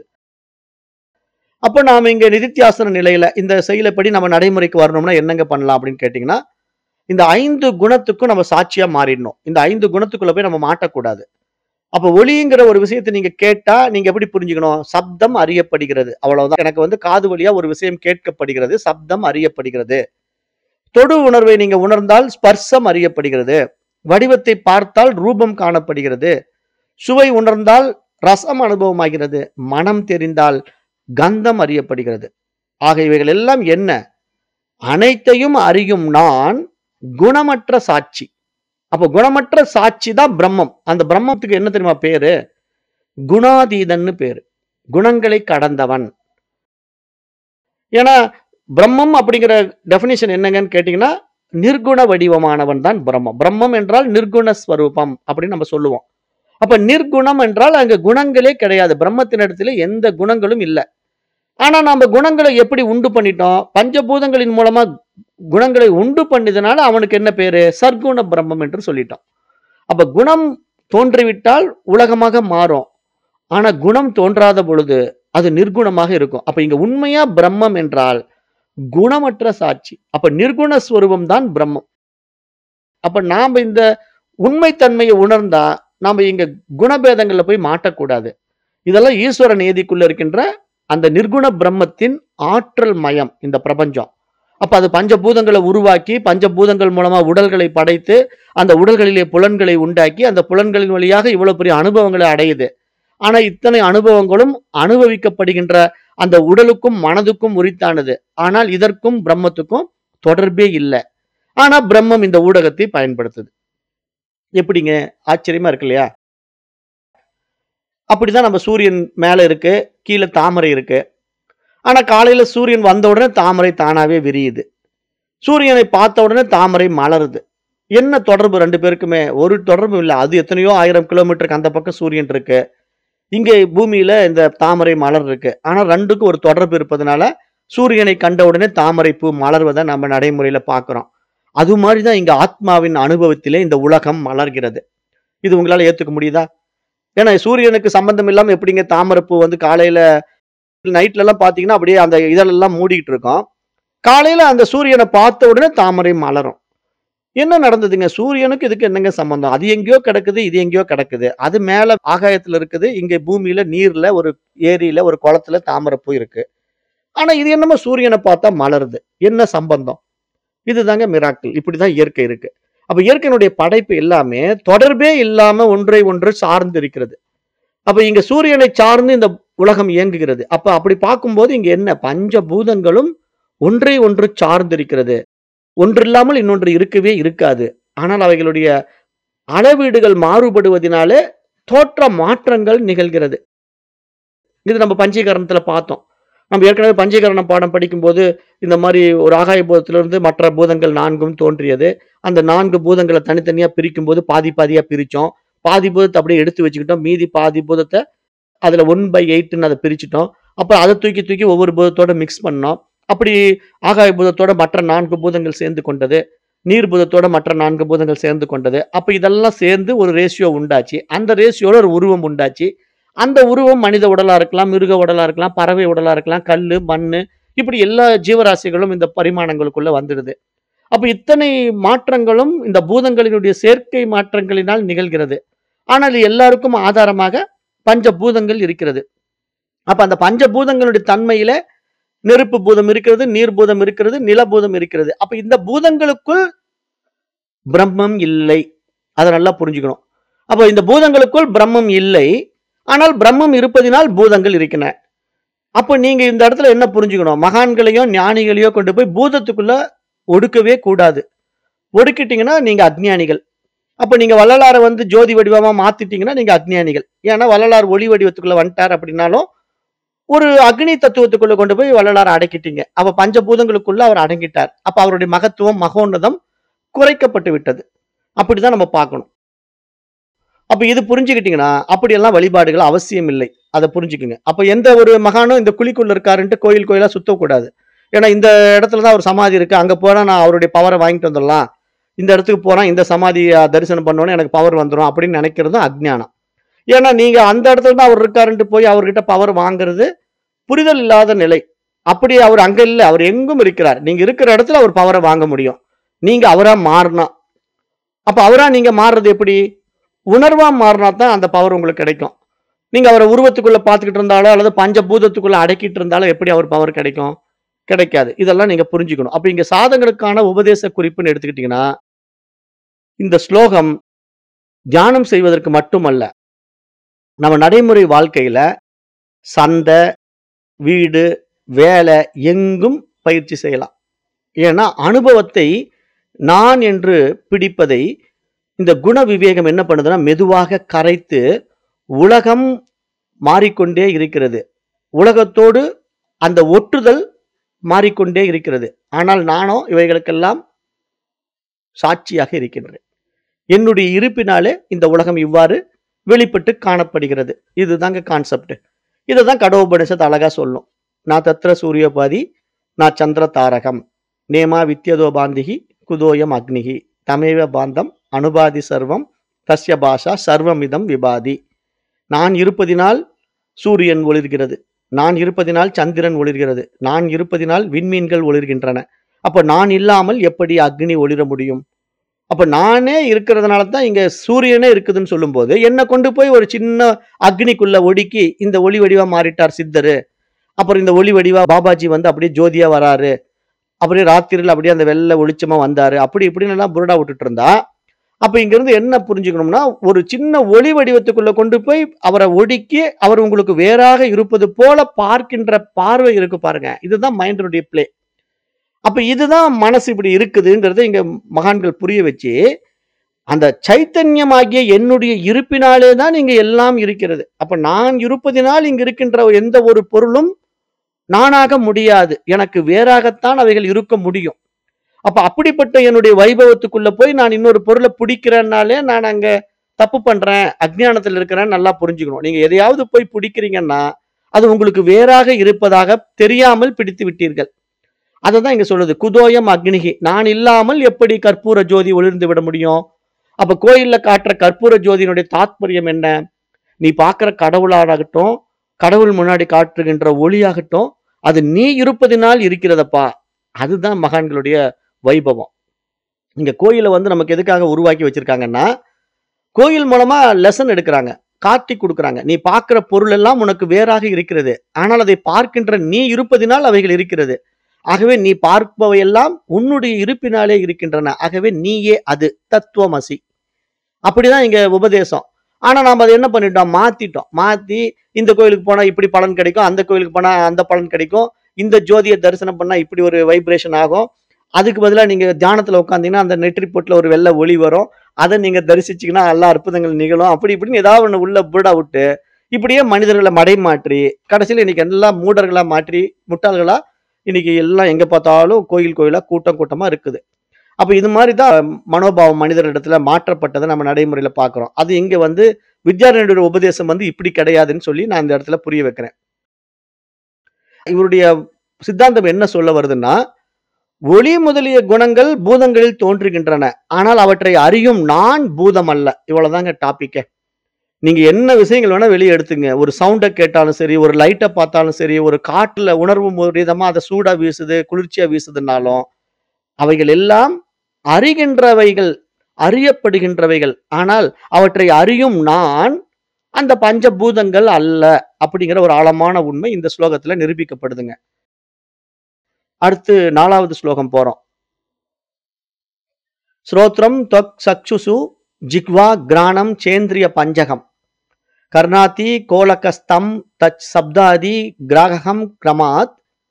அப்ப நாம இங்க நிதித்தியாசன நிலையில இந்த செயலைப்படி நம்ம நடைமுறைக்கு வரணும்னா என்னங்க பண்ணலாம் அப்படின்னு கேட்டீங்கன்னா இந்த ஐந்து குணத்துக்கும் நம்ம சாட்சியா மாறிடணும் இந்த ஐந்து குணத்துக்குள்ள போய் நம்ம மாட்டக்கூடாது அப்ப ஒளிங்கிற ஒரு விஷயத்தை நீங்க கேட்டா நீங்க எப்படி புரிஞ்சுக்கணும் சப்தம் அறியப்படுகிறது அவ்வளவுதான் எனக்கு வந்து காது வழியா ஒரு விஷயம் கேட்கப்படுகிறது சப்தம் அறியப்படுகிறது தொடு உணர்வை நீங்க உணர்ந்தால் ஸ்பர்சம் அறியப்படுகிறது வடிவத்தை பார்த்தால் ரூபம் காணப்படுகிறது சுவை உணர்ந்தால் ரசம் அனுபவமாகிறது மனம் தெரிந்தால் கந்தம் அறியப்படுகிறது ஆக இவைகள் எல்லாம் என்ன அனைத்தையும் அறியும் நான் குணமற்ற சாட்சி அப்ப குணமற்ற சாட்சி தான் பிரம்மம் அந்த பிரம்மத்துக்கு என்ன தெரியுமா பேரு குணாதீதன்னு பேரு குணங்களை கடந்தவன் ஏன்னா பிரம்மம் அப்படிங்கிற டெபினிஷன் என்னங்கன்னு கேட்டீங்கன்னா நிர்குண வடிவமானவன் தான் பிரம்மம் பிரம்மம் என்றால் நிர்குண ஸ்வரூபம் அப்படின்னு நம்ம சொல்லுவோம் அப்ப நிர்குணம் என்றால் அங்க குணங்களே கிடையாது பிரம்மத்தினிடத்துல எந்த குணங்களும் இல்லை ஆனா நம்ம குணங்களை எப்படி உண்டு பண்ணிட்டோம் பஞ்சபூதங்களின் மூலமா குணங்களை உண்டு பண்ணதுனால அவனுக்கு என்ன பேரு சர்க்குண பிரம்மம் என்று சொல்லிட்டோம் அப்ப குணம் தோன்றிவிட்டால் உலகமாக மாறும் ஆனா குணம் தோன்றாத பொழுது அது நிர்குணமாக இருக்கும் அப்ப இங்க உண்மையா பிரம்மம் என்றால் குணமற்ற சாட்சி அப்ப நிர்குண ஸ்வரூபம் தான் பிரம்மம் அப்ப நாம இந்த உண்மைத்தன்மையை உணர்ந்தா நாம இங்க குணபேதங்கள்ல போய் மாட்டக்கூடாது இதெல்லாம் ஈஸ்வர நீதிக்குள்ள இருக்கின்ற அந்த நிர்குண பிரம்மத்தின் ஆற்றல் மயம் இந்த பிரபஞ்சம் அப்ப அது பஞ்சபூதங்களை உருவாக்கி பஞ்சபூதங்கள் மூலமா உடல்களை படைத்து அந்த உடல்களிலே புலன்களை உண்டாக்கி அந்த புலன்களின் வழியாக இவ்வளவு பெரிய அனுபவங்களை அடையுது ஆனா இத்தனை அனுபவங்களும் அனுபவிக்கப்படுகின்ற அந்த உடலுக்கும் மனதுக்கும் உரித்தானது ஆனால் இதற்கும் பிரம்மத்துக்கும் தொடர்பே இல்லை ஆனா பிரம்மம் இந்த ஊடகத்தை பயன்படுத்துது எப்படிங்க ஆச்சரியமா இருக்கு இல்லையா அப்படிதான் நம்ம சூரியன் மேல இருக்கு கீழே தாமரை இருக்கு ஆனா காலையில சூரியன் வந்த உடனே தாமரை தானாவே விரியுது சூரியனை பார்த்த உடனே தாமரை மலருது என்ன தொடர்பு ரெண்டு பேருக்குமே ஒரு தொடர்பும் இல்லை அது எத்தனையோ ஆயிரம் கிலோமீட்டருக்கு அந்த பக்கம் சூரியன் இருக்கு இங்க பூமியில இந்த தாமரை மலர் இருக்கு ஆனா ரெண்டுக்கும் ஒரு தொடர்பு இருப்பதனால சூரியனை கண்ட உடனே தாமரைப்பூ மலர்வதை நம்ம நடைமுறையில பார்க்கிறோம் அது மாதிரி தான் இங்க ஆத்மாவின் அனுபவத்திலே இந்த உலகம் மலர்கிறது இது உங்களால ஏத்துக்க முடியுதா ஏன்னா சூரியனுக்கு சம்பந்தம் இல்லாம எப்படிங்க தாமரைப்பூ வந்து காலையில நைட்ல எல்லாம் பாத்தீங்கன்னா அப்படியே அந்த இதழெல்லாம் மூடிக்கிட்டு இருக்கும் காலையில அந்த சூரியனை பார்த்த உடனே தாமரை மலரும் என்ன நடந்ததுங்க சூரியனுக்கு இதுக்கு என்னங்க சம்பந்தம் அது எங்கேயோ கிடக்குது இது எங்கேயோ கிடக்குது அது மேல ஆகாயத்துல இருக்குது இங்க பூமியில நீர்ல ஒரு ஏரியில ஒரு குளத்துல தாமரைப்பூ இருக்கு ஆனா இது என்னமோ சூரியனை பார்த்தா மலருது என்ன சம்பந்தம் இதுதாங்க மிராக்கிள் இப்படிதான் இயற்கை இருக்கு அப்ப இயற்கையினுடைய படைப்பு எல்லாமே தொடர்பே இல்லாம ஒன்றை ஒன்று சார்ந்து இருக்கிறது அப்ப இங்க சூரியனை சார்ந்து இந்த உலகம் இயங்குகிறது அப்ப அப்படி பார்க்கும்போது இங்க என்ன பஞ்சபூதங்களும் ஒன்றை ஒன்று சார்ந்து இருக்கிறது ஒன்றில்லாமல் இன்னொன்று இருக்கவே இருக்காது ஆனால் அவைகளுடைய அளவீடுகள் மாறுபடுவதனாலே தோற்ற மாற்றங்கள் நிகழ்கிறது இது நம்ம பஞ்சீகரணத்துல பார்த்தோம் நம்ம ஏற்கனவே பஞ்சீகரண பாடம் படிக்கும்போது இந்த மாதிரி ஒரு ஆகாய பூதத்திலிருந்து மற்ற பூதங்கள் நான்கும் தோன்றியது அந்த நான்கு பூதங்களை தனித்தனியா பிரிக்கும் போது பாதி பாதியா பிரிச்சோம் பாதி பூதத்தை அப்படியே எடுத்து வச்சுக்கிட்டோம் மீதி பாதி பூதத்தை அதுல ஒன் பை எயிட்னு அதை பிரிச்சுட்டோம் அப்ப அதை தூக்கி தூக்கி ஒவ்வொரு பூதத்தோட மிக்ஸ் பண்ணோம் அப்படி ஆகாய பூதத்தோட மற்ற நான்கு பூதங்கள் சேர்ந்து கொண்டது நீர் பூதத்தோட மற்ற நான்கு பூதங்கள் சேர்ந்து கொண்டது அப்ப இதெல்லாம் சேர்ந்து ஒரு ரேஷியோ உண்டாச்சு அந்த ரேஷியோட ஒரு உருவம் உண்டாச்சு அந்த உருவம் மனித உடலா இருக்கலாம் மிருக உடலா இருக்கலாம் பறவை உடலா இருக்கலாம் கல்லு மண்ணு இப்படி எல்லா ஜீவராசிகளும் இந்த பரிமாணங்களுக்குள்ள வந்துடுது அப்ப இத்தனை மாற்றங்களும் இந்த பூதங்களினுடைய சேர்க்கை மாற்றங்களினால் நிகழ்கிறது ஆனால் இது எல்லாருக்கும் ஆதாரமாக பஞ்சபூதங்கள் இருக்கிறது அப்ப அந்த பஞ்சபூதங்களுடைய தன்மையில நெருப்பு பூதம் இருக்கிறது நீர் பூதம் இருக்கிறது நிலபூதம் இருக்கிறது அப்ப இந்த பூதங்களுக்குள் பிரம்மம் இல்லை அதை நல்லா புரிஞ்சுக்கணும் அப்போ இந்த பூதங்களுக்குள் பிரம்மம் இல்லை ஆனால் பிரம்மம் இருப்பதினால் பூதங்கள் இருக்கின்றன அப்போ நீங்க இந்த இடத்துல என்ன புரிஞ்சுக்கணும் மகான்களையோ ஞானிகளையோ கொண்டு போய் பூதத்துக்குள்ள ஒடுக்கவே கூடாது ஒடுக்கிட்டீங்கன்னா நீங்க அஜ்ஞானிகள் அப்போ நீங்க வள்ளலாரை வந்து ஜோதி வடிவமா மாத்திட்டீங்கன்னா நீங்க அஜ்ஞானிகள் ஏன்னா வள்ளலார் ஒளி வடிவத்துக்குள்ள வந்துட்டார் அப்படின்னாலும் ஒரு அக்னி தத்துவத்துக்குள்ள கொண்டு போய் வள்ளலார் அடக்கிட்டீங்க அப்ப பஞ்சபூதங்களுக்குள்ள அவர் அடங்கிட்டார் அப்ப அவருடைய மகத்துவம் மகோன்னதம் குறைக்கப்பட்டு விட்டது அப்படிதான் நம்ம பார்க்கணும் அப்ப இது புரிஞ்சுக்கிட்டீங்கன்னா அப்படியெல்லாம் வழிபாடுகள் அவசியம் இல்லை அதை புரிஞ்சுக்குங்க அப்ப எந்த ஒரு மகானும் இந்த குழிக்குள்ள இருக்காருன்ட்டு கோயில் கோயிலா சுத்தக்கூடாது ஏன்னா இந்த இடத்துல தான் ஒரு சமாதி இருக்கு அங்க போனா நான் அவருடைய பவரை வாங்கிட்டு வந்துடலாம் இந்த இடத்துக்கு போனா இந்த சமாதியை தரிசனம் பண்ணோன்னே எனக்கு பவர் வந்துடும் அப்படின்னு நினைக்கிறதும் அஜ்ஞானம் ஏன்னா நீங்க அந்த இடத்துல தான் அவர் இருக்காருன்ட்டு போய் அவர்கிட்ட பவர் வாங்குறது புரிதல் இல்லாத நிலை அப்படி அவர் அங்க இல்ல அவர் எங்கும் இருக்கிறார் நீங்க இருக்கிற இடத்துல அவர் பவரை வாங்க முடியும் நீங்க அவரா மாறினா அப்ப அவரா நீங்க மாறுறது எப்படி உணர்வா மாறினா தான் அந்த பவர் உங்களுக்கு கிடைக்கும் நீங்க அவரை உருவத்துக்குள்ள பார்த்துக்கிட்டு இருந்தாலோ அல்லது பஞ்சபூதத்துக்குள்ள அடக்கிட்டு இருந்தாலோ எப்படி அவர் பவர் கிடைக்கும் கிடைக்காது இதெல்லாம் நீங்க புரிஞ்சுக்கணும் அப்ப இங்க சாதகனுக்கான உபதேச குறிப்புன்னு எடுத்துக்கிட்டீங்கன்னா இந்த ஸ்லோகம் தியானம் செய்வதற்கு மட்டுமல்ல நம்ம நடைமுறை வாழ்க்கையில சந்தை வீடு வேலை எங்கும் பயிற்சி செய்யலாம் ஏன்னா அனுபவத்தை நான் என்று பிடிப்பதை இந்த குண விவேகம் என்ன பண்ணுதுன்னா மெதுவாக கரைத்து உலகம் மாறிக்கொண்டே இருக்கிறது உலகத்தோடு அந்த ஒட்டுதல் மாறிக்கொண்டே இருக்கிறது ஆனால் நானோ இவைகளுக்கெல்லாம் சாட்சியாக இருக்கின்றேன் என்னுடைய இருப்பினாலே இந்த உலகம் இவ்வாறு வெளிப்பட்டு காணப்படுகிறது இதுதாங்க கான்செப்ட் இதுதான் கடோபனிஷத் அழகா சொல்லும் நான் தத்ர சூரியோபாதி நான் சந்திர தாரகம் நேமா வித்யதோ பாந்திகி குதோயம் அக்னிகி தமேவ பாந்தம் அனுபாதி சர்வம் தஸ்ய பாஷா சர்வமிதம் விபாதி நான் இருப்பதினால் சூரியன் ஒளிர்கிறது நான் இருப்பதினால் சந்திரன் ஒளிர்கிறது நான் இருப்பதினால் விண்மீன்கள் ஒளிர்கின்றன அப்ப நான் இல்லாமல் எப்படி அக்னி ஒளிர முடியும் அப்ப நானே இருக்கிறதுனால தான் இங்க சூரியனே இருக்குதுன்னு சொல்லும்போது என்னை கொண்டு போய் ஒரு சின்ன அக்னிக்குள்ள ஒடுக்கி இந்த ஒளி வடிவா மாறிட்டார் சித்தரு அப்புறம் இந்த ஒளி வடிவா பாபாஜி வந்து அப்படியே ஜோதியா வராரு அப்படியே ராத்திரியில் அப்படியே அந்த வெள்ளை வெளிச்சமா வந்தாரு அப்படி இப்படின்னு எல்லாம் புருடா விட்டுட்டு இருந்தா அப்ப இங்க இருந்து என்ன புரிஞ்சுக்கணும்னா ஒரு சின்ன ஒளி வடிவத்துக்குள்ள கொண்டு போய் அவரை ஒடுக்கி அவர் உங்களுக்கு வேறாக இருப்பது போல பார்க்கின்ற பார்வை இருக்கு பாருங்க இதுதான் மைண்டனுடைய பிளே அப்ப இதுதான் மனசு இப்படி இருக்குதுங்கிறத இங்க மகான்கள் புரிய வச்சு அந்த சைத்தன்யமாகிய என்னுடைய இருப்பினாலே தான் இங்க எல்லாம் இருக்கிறது அப்ப நான் இருப்பதினால் இங்க இருக்கின்ற எந்த ஒரு பொருளும் நானாக முடியாது எனக்கு வேறாகத்தான் அவைகள் இருக்க முடியும் அப்ப அப்படிப்பட்ட என்னுடைய வைபவத்துக்குள்ள போய் நான் இன்னொரு பொருளை பிடிக்கிறேன்னாலே நான் அங்க தப்பு பண்றேன் அஜ்ஞானத்துல இருக்கிறேன்னு நல்லா புரிஞ்சுக்கணும் நீங்க எதையாவது போய் பிடிக்கிறீங்கன்னா அது உங்களுக்கு வேறாக இருப்பதாக தெரியாமல் பிடித்து விட்டீர்கள் அததான் இங்க சொல்லுது குதோயம் அக்னிகி நான் இல்லாமல் எப்படி கற்பூர ஜோதி ஒளிர்ந்து விட முடியும் அப்ப கோயில்ல காட்டுற கற்பூர ஜோதியினுடைய தாத்பரியம் என்ன நீ பார்க்கிற கடவுளாகட்டும் கடவுள் முன்னாடி காட்டுகின்ற ஒளியாகட்டும் அது நீ இருப்பதினால் இருக்கிறதப்பா அதுதான் மகான்களுடைய வைபவம் இங்க கோயிலை வந்து நமக்கு எதுக்காக உருவாக்கி வச்சிருக்காங்கன்னா கோயில் மூலமா லெசன் எடுக்கிறாங்க காட்டி கொடுக்கறாங்க நீ பார்க்கிற பொருள் எல்லாம் உனக்கு வேறாக இருக்கிறது ஆனால் அதை பார்க்கின்ற நீ இருப்பதினால் அவைகள் இருக்கிறது ஆகவே நீ பார்ப்பவையெல்லாம் உன்னுடைய இருப்பினாலே இருக்கின்றன ஆகவே நீயே அது தத்துவமசி அப்படிதான் இங்க உபதேசம் ஆனா நாம அதை என்ன பண்ணிட்டோம் மாத்திட்டோம் மாத்தி இந்த கோயிலுக்கு போனா இப்படி பலன் கிடைக்கும் அந்த கோயிலுக்கு போனா அந்த பலன் கிடைக்கும் இந்த ஜோதியை தரிசனம் பண்ணா இப்படி ஒரு வைப்ரேஷன் ஆகும் அதுக்கு பதிலா நீங்க தியானத்துல உட்காந்தீங்கன்னா அந்த நெற்றி பொட்டுல ஒரு வெள்ளை ஒளி வரும் அதை நீங்க தரிசிச்சீங்கன்னா எல்லா அற்புதங்கள் நிகழும் அப்படி இப்படின்னு ஏதாவது ஒண்ணு உள்ள புடா விட்டு இப்படியே மனிதர்களை மடை மாற்றி கடைசியில் இன்னைக்கு எல்லாம் மூடர்களா மாற்றி முட்டாள்களா இன்னைக்கு எல்லாம் எங்க பார்த்தாலும் கோயில் கோயிலா கூட்டம் கூட்டமா இருக்குது அப்ப இது மாதிரி தான் மனோபாவம் மனிதரிடத்துல மாற்றப்பட்டதை நம்ம நடைமுறையில பார்க்கிறோம் அது இங்க வந்து வித்யாரண்யருடைய உபதேசம் வந்து இப்படி கிடையாதுன்னு சொல்லி நான் இந்த இடத்துல புரிய வைக்கிறேன் இவருடைய சித்தாந்தம் என்ன சொல்ல வருதுன்னா ஒளி முதலிய குணங்கள் பூதங்களில் தோன்றுகின்றன ஆனால் அவற்றை அறியும் நான் பூதம் அல்ல இவ்வளவுதாங்க டாபிக்கே நீங்க என்ன விஷயங்கள் வேணா வெளியே எடுத்துங்க ஒரு சவுண்டை கேட்டாலும் சரி ஒரு லைட்டை பார்த்தாலும் சரி ஒரு காட்டுல உணர்வு விதமா அதை சூடா வீசுது குளிர்ச்சியா வீசுதுன்னாலும் அவைகள் எல்லாம் அறிகின்றவைகள் அறியப்படுகின்றவைகள் ஆனால் அவற்றை அறியும் நான் அந்த பஞ்சபூதங்கள் அல்ல அப்படிங்கிற ஒரு ஆழமான உண்மை இந்த ஸ்லோகத்துல நிரூபிக்கப்படுதுங்க அடுத்து நாலாவது ஸ்லோகம் போறோம் ஸ்ரோத்ரம் தொக் சக்ஷுசு ஜிக்வா கிராணம் சேந்திரிய பஞ்சகம் கர்ணாதி கோலகஸ்தம் தச் சப்தாதி கிராகம் கிரமாத்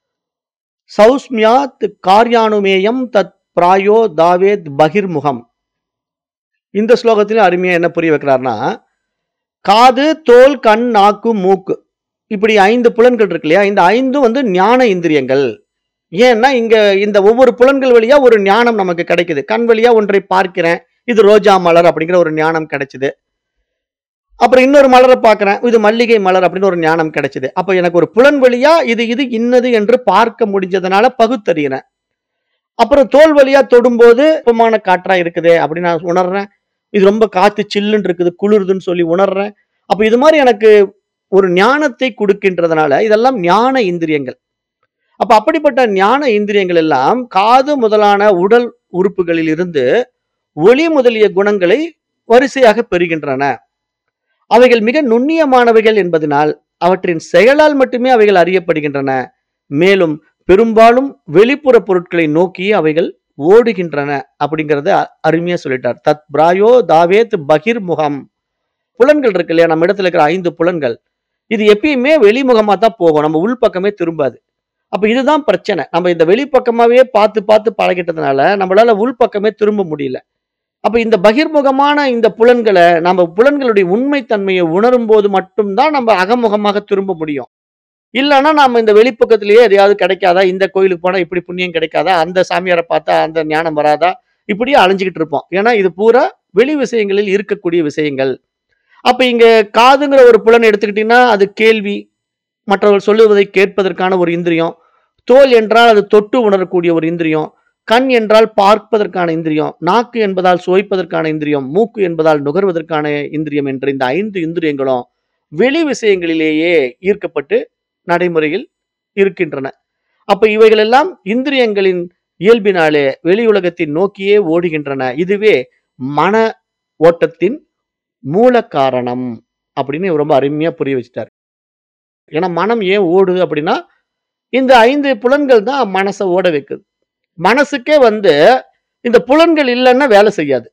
சௌஸ்மியாத் கார்யானுமேயம் தத் பிராயோ தாவேத் பகிர்முகம் இந்த ஸ்லோகத்திலும் அருமையா என்ன புரிய வைக்கிறார்னா காது தோல் கண் நாக்கு மூக்கு இப்படி ஐந்து புலன்கள் இருக்கு இல்லையா இந்த ஐந்தும் வந்து ஞான இந்திரியங்கள் ஏன்னா இங்க இந்த ஒவ்வொரு புலன்கள் வழியா ஒரு ஞானம் நமக்கு கிடைக்குது கண் வழியா ஒன்றை பார்க்கிறேன் இது ரோஜா மலர் அப்படிங்கிற ஒரு ஞானம் கிடைச்சது அப்புறம் இன்னொரு மலரை பார்க்கிறேன் இது மல்லிகை மலர் அப்படின்னு ஒரு ஞானம் கிடைச்சது அப்ப எனக்கு ஒரு புலன் வழியா இது இது இன்னது என்று பார்க்க முடிஞ்சதுனால பகுத்தறிகிறேன் அப்புறம் தோல் வழியா தொடும்போது வெப்பமான காற்றா இருக்குது அப்படின்னு நான் உணர்றேன் இது ரொம்ப காத்து சில்லுன்னு இருக்குது குளிருதுன்னு சொல்லி உணர்றேன் அப்ப இது மாதிரி எனக்கு ஒரு ஞானத்தை கொடுக்கின்றதுனால இதெல்லாம் ஞான இந்திரியங்கள் அப்ப அப்படிப்பட்ட ஞான இந்திரியங்கள் எல்லாம் காது முதலான உடல் உறுப்புகளில் இருந்து ஒளி முதலிய குணங்களை வரிசையாக பெறுகின்றன அவைகள் மிக நுண்ணியமானவைகள் என்பதனால் அவற்றின் செயலால் மட்டுமே அவைகள் அறியப்படுகின்றன மேலும் பெரும்பாலும் வெளிப்புற பொருட்களை நோக்கி அவைகள் ஓடுகின்றன அப்படிங்கறத அ- அருமையா சொல்லிட்டார் தத் பிராயோ தாவேத் பகிர் முகம் புலன்கள் இருக்கு இல்லையா நம்ம இடத்துல இருக்கிற ஐந்து புலன்கள் இது எப்பயுமே வெளிமுகமா தான் போகும் நம்ம உள்பக்கமே திரும்பாது அப்ப இதுதான் பிரச்சனை நம்ம இந்த வெளிப்பக்கமாவே பார்த்து பார்த்து பழகிட்டதுனால நம்மளால உள்பக்கமே திரும்ப முடியல அப்ப இந்த பகிர்முகமான இந்த புலன்களை நம்ம புலன்களுடைய உண்மைத்தன்மையை உணரும் போது மட்டும்தான் நம்ம அகமுகமாக திரும்ப முடியும் இல்லைன்னா நம்ம இந்த வெளிப்பக்கத்திலேயே எதையாவது கிடைக்காதா இந்த கோயிலுக்கு போனா இப்படி புண்ணியம் கிடைக்காதா அந்த சாமியாரை பார்த்தா அந்த ஞானம் வராதா இப்படியே அலைஞ்சுக்கிட்டு இருப்போம் ஏன்னா இது பூரா வெளி விஷயங்களில் இருக்கக்கூடிய விஷயங்கள் அப்ப இங்க காதுங்கிற ஒரு புலன் எடுத்துக்கிட்டீங்கன்னா அது கேள்வி மற்றவர்கள் சொல்லுவதை கேட்பதற்கான ஒரு இந்திரியம் தோல் என்றால் அது தொட்டு உணரக்கூடிய ஒரு இந்திரியம் கண் என்றால் பார்ப்பதற்கான இந்திரியம் நாக்கு என்பதால் சுவைப்பதற்கான இந்திரியம் மூக்கு என்பதால் நுகர்வதற்கான இந்திரியம் என்ற இந்த ஐந்து இந்திரியங்களும் வெளி விஷயங்களிலேயே ஈர்க்கப்பட்டு நடைமுறையில் இருக்கின்றன அப்ப இவைகள் எல்லாம் இந்திரியங்களின் இயல்பினாலே வெளி உலகத்தை நோக்கியே ஓடுகின்றன இதுவே மன ஓட்டத்தின் மூல காரணம் அப்படின்னு ரொம்ப அருமையா புரிய வச்சுட்டார் ஏன்னா மனம் ஏன் ஓடுது அப்படின்னா இந்த ஐந்து புலன்கள் தான் மனசை ஓட வைக்குது மனசுக்கே வந்து இந்த புலன்கள் இல்லைன்னா வேலை செய்யாது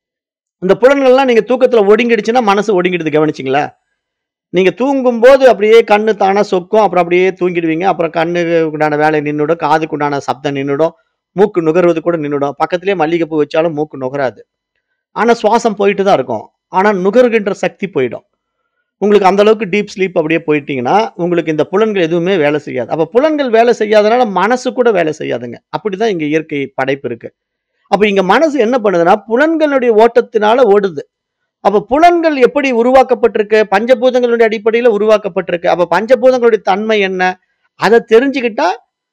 இந்த புலன்கள்லாம் நீங்க தூக்கத்துல ஒடுங்கிடுச்சுன்னா மனசு ஒடுங்கிடுது கவனிச்சிங்களா நீங்க தூங்கும் போது அப்படியே கண்ணு தானா சொக்கும் அப்புறம் அப்படியே தூங்கிடுவீங்க அப்புறம் கண்ணுக்கு உண்டான வேலை நின்றுடும் காதுக்கு உண்டான சப்தம் நின்றுடும் மூக்கு நுகர்வது கூட நின்றுடும் பக்கத்திலேயே மல்லிகைப்பூ வச்சாலும் மூக்கு நுகராது ஆனா சுவாசம் போயிட்டு தான் இருக்கும் ஆனா நுகர்கின்ற சக்தி போயிடும் உங்களுக்கு அந்த அளவுக்கு டீப் ஸ்லீப் அப்படியே போயிட்டீங்கன்னா உங்களுக்கு இந்த புலன்கள் எதுவுமே வேலை செய்யாது அப்ப புலன்கள் வேலை செய்யாதனால மனசு கூட வேலை செய்யாதுங்க அப்படிதான் இங்க இயற்கை படைப்பு இருக்கு அப்ப இங்க மனசு என்ன பண்ணுதுன்னா புலன்களுடைய ஓட்டத்தினால ஓடுது அப்ப புலன்கள் எப்படி உருவாக்கப்பட்டிருக்கு பஞ்சபூதங்களுடைய அடிப்படையில உருவாக்கப்பட்டிருக்கு அப்ப பஞ்சபூதங்களுடைய தன்மை என்ன அதை தெரிஞ்சுக்கிட்டா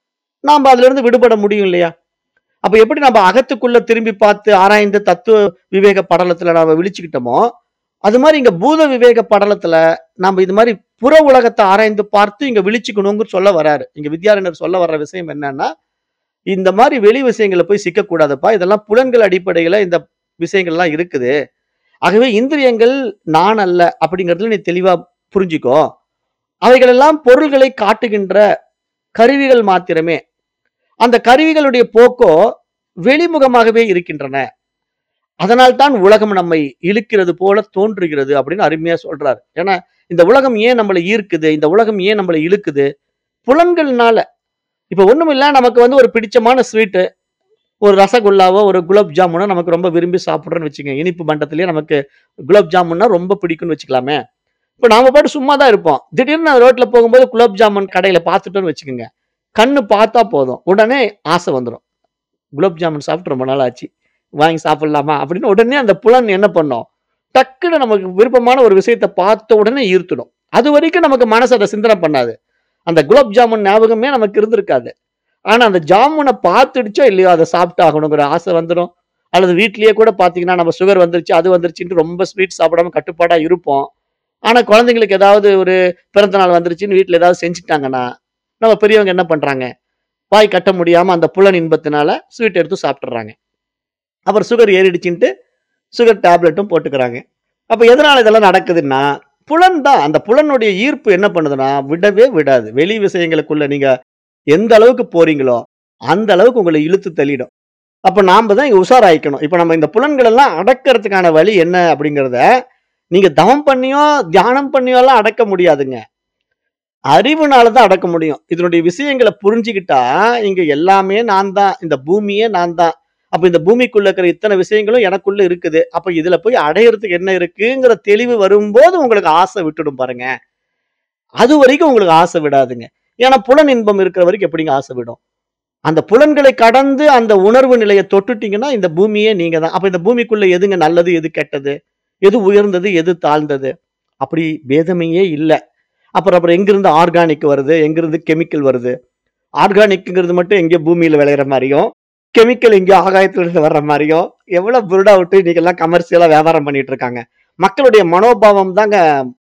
நாம அதுல இருந்து விடுபட முடியும் இல்லையா அப்ப எப்படி நம்ம அகத்துக்குள்ள திரும்பி பார்த்து ஆராய்ந்து தத்துவ விவேக படலத்துல நாம விழிச்சுக்கிட்டோமோ அது மாதிரி இங்க பூத விவேக படலத்துல நம்ம இது மாதிரி புற உலகத்தை ஆராய்ந்து பார்த்து இங்க விழிச்சுக்கணுங்க சொல்ல வராரு இங்க வித்யாரண்யர் சொல்ல வர்ற விஷயம் என்னன்னா இந்த மாதிரி வெளி விஷயங்களை போய் சிக்கக்கூடாதுப்பா இதெல்லாம் புலன்கள் அடிப்படையில இந்த விஷயங்கள்லாம் இருக்குது ஆகவே இந்திரியங்கள் நான் அல்ல அப்படிங்கறதுல நீ தெளிவா புரிஞ்சுக்கோ அவைகள் எல்லாம் பொருள்களை காட்டுகின்ற கருவிகள் மாத்திரமே அந்த கருவிகளுடைய போக்கோ வெளிமுகமாகவே இருக்கின்றன அதனால்தான் உலகம் நம்மை இழுக்கிறது போல தோன்றுகிறது அப்படின்னு அருமையா சொல்றாரு ஏன்னா இந்த உலகம் ஏன் நம்மளை ஈர்க்குது இந்த உலகம் ஏன் நம்மளை இழுக்குது புலன்கள்னால இப்ப ஒண்ணும் இல்ல நமக்கு வந்து ஒரு பிடிச்சமான ஸ்வீட்டு ஒரு ரசகுல்லாவோ ஒரு குலாப் ஜாமுனோ நமக்கு ரொம்ப விரும்பி சாப்பிட்றோன்னு வச்சுக்கோங்க இனிப்பு மண்டத்திலேயே நமக்கு குலாப் ஜாமுன்னா ரொம்ப பிடிக்கும்னு வச்சுக்கலாமே இப்போ நாம பாட்டு சும்மா தான் இருப்போம் திடீர்னு ரோட்ல போகும்போது குலாப் ஜாமுன் கடையில பார்த்துட்டோன்னு வச்சுக்கோங்க கண்ணு பார்த்தா போதும் உடனே ஆசை வந்துடும் குலாப் ஜாமுன் சாப்பிட்டு ரொம்ப நாள் ஆச்சு வாங்கி சாப்பிடலாமா அப்படின்னு உடனே அந்த புலன் என்ன பண்ணும் டக்குன்னு நமக்கு விருப்பமான ஒரு விஷயத்தை பார்த்த உடனே ஈர்த்துடும் அது வரைக்கும் நமக்கு மனசு அதை சிந்தனை பண்ணாது அந்த குலாப் ஜாமுன் ஞாபகமே நமக்கு இருந்திருக்காது ஆனா அந்த ஜாமுனை பார்த்துடுச்சோ இல்லையோ அதை சாப்பிட்டாகணுங்கிற ஆசை வந்துடும் அல்லது வீட்லயே கூட பாத்தீங்கன்னா நம்ம சுகர் வந்துருச்சு அது வந்துருச்சுன்னு ரொம்ப ஸ்வீட் சாப்பிடாம கட்டுப்பாடா இருப்போம் ஆனா குழந்தைங்களுக்கு ஏதாவது ஒரு பிறந்த நாள் வந்துருச்சுன்னு வீட்டுல ஏதாவது செஞ்சுட்டாங்கன்னா நம்ம பெரியவங்க என்ன பண்றாங்க வாய் கட்ட முடியாம அந்த புலன் இன்பத்தினால ஸ்வீட் எடுத்து சாப்பிட்டுறாங்க அப்புறம் சுகர் ஏறிடுச்சுன்ட்டு சுகர் டேப்லெட்டும் போட்டுக்கிறாங்க அப்ப எதனால இதெல்லாம் நடக்குதுன்னா புலன் தான் அந்த புலனுடைய ஈர்ப்பு என்ன பண்ணுதுன்னா விடவே விடாது வெளி விஷயங்களுக்குள்ள நீங்க எந்த அளவுக்கு போறீங்களோ அந்த அளவுக்கு உங்களை இழுத்து தள்ளிடும் அப்ப நாம தான் இங்க உஷாராயிக்கணும் இப்ப நம்ம இந்த புலன்கள் எல்லாம் அடக்கிறதுக்கான வழி என்ன அப்படிங்கிறத நீங்க தவம் பண்ணியோ தியானம் பண்ணியோ எல்லாம் அடக்க முடியாதுங்க அறிவுனால தான் அடக்க முடியும் இதனுடைய விஷயங்களை புரிஞ்சுக்கிட்டா இங்க எல்லாமே நான் தான் இந்த பூமியே நான் தான் அப்ப இந்த பூமிக்குள்ள இருக்கிற இத்தனை விஷயங்களும் எனக்குள்ள இருக்குது அப்ப இதுல போய் அடையறதுக்கு என்ன இருக்குங்கிற தெளிவு வரும்போது உங்களுக்கு ஆசை விட்டுடும் பாருங்க அது வரைக்கும் உங்களுக்கு ஆசை விடாதுங்க ஏன்னா புலன் இன்பம் இருக்கிற வரைக்கும் எப்படிங்க ஆசை விடும் அந்த புலன்களை கடந்து அந்த உணர்வு நிலையை தொட்டுட்டீங்கன்னா இந்த பூமியே நீங்க தான் அப்ப இந்த பூமிக்குள்ள எதுங்க நல்லது எது கெட்டது எது உயர்ந்தது எது தாழ்ந்தது அப்படி பேதமையே இல்லை அப்புறம் அப்புறம் எங்கிருந்து ஆர்கானிக் வருது எங்கிருந்து கெமிக்கல் வருது ஆர்கானிக்ங்கிறது மட்டும் எங்கேயோ பூமியில விளையிற மாதிரியும் கெமிக்கல் எங்கேயோ ஆகாயத்துல இருந்து வர்ற மாதிரியும் எவ்வளவு புருடா விட்டு இன்னைக்கு எல்லாம் கமர்ஷியலா வியாபாரம் பண்ணிட்டு இருக்காங்க மக்களுடைய மனோபாவம் தாங்க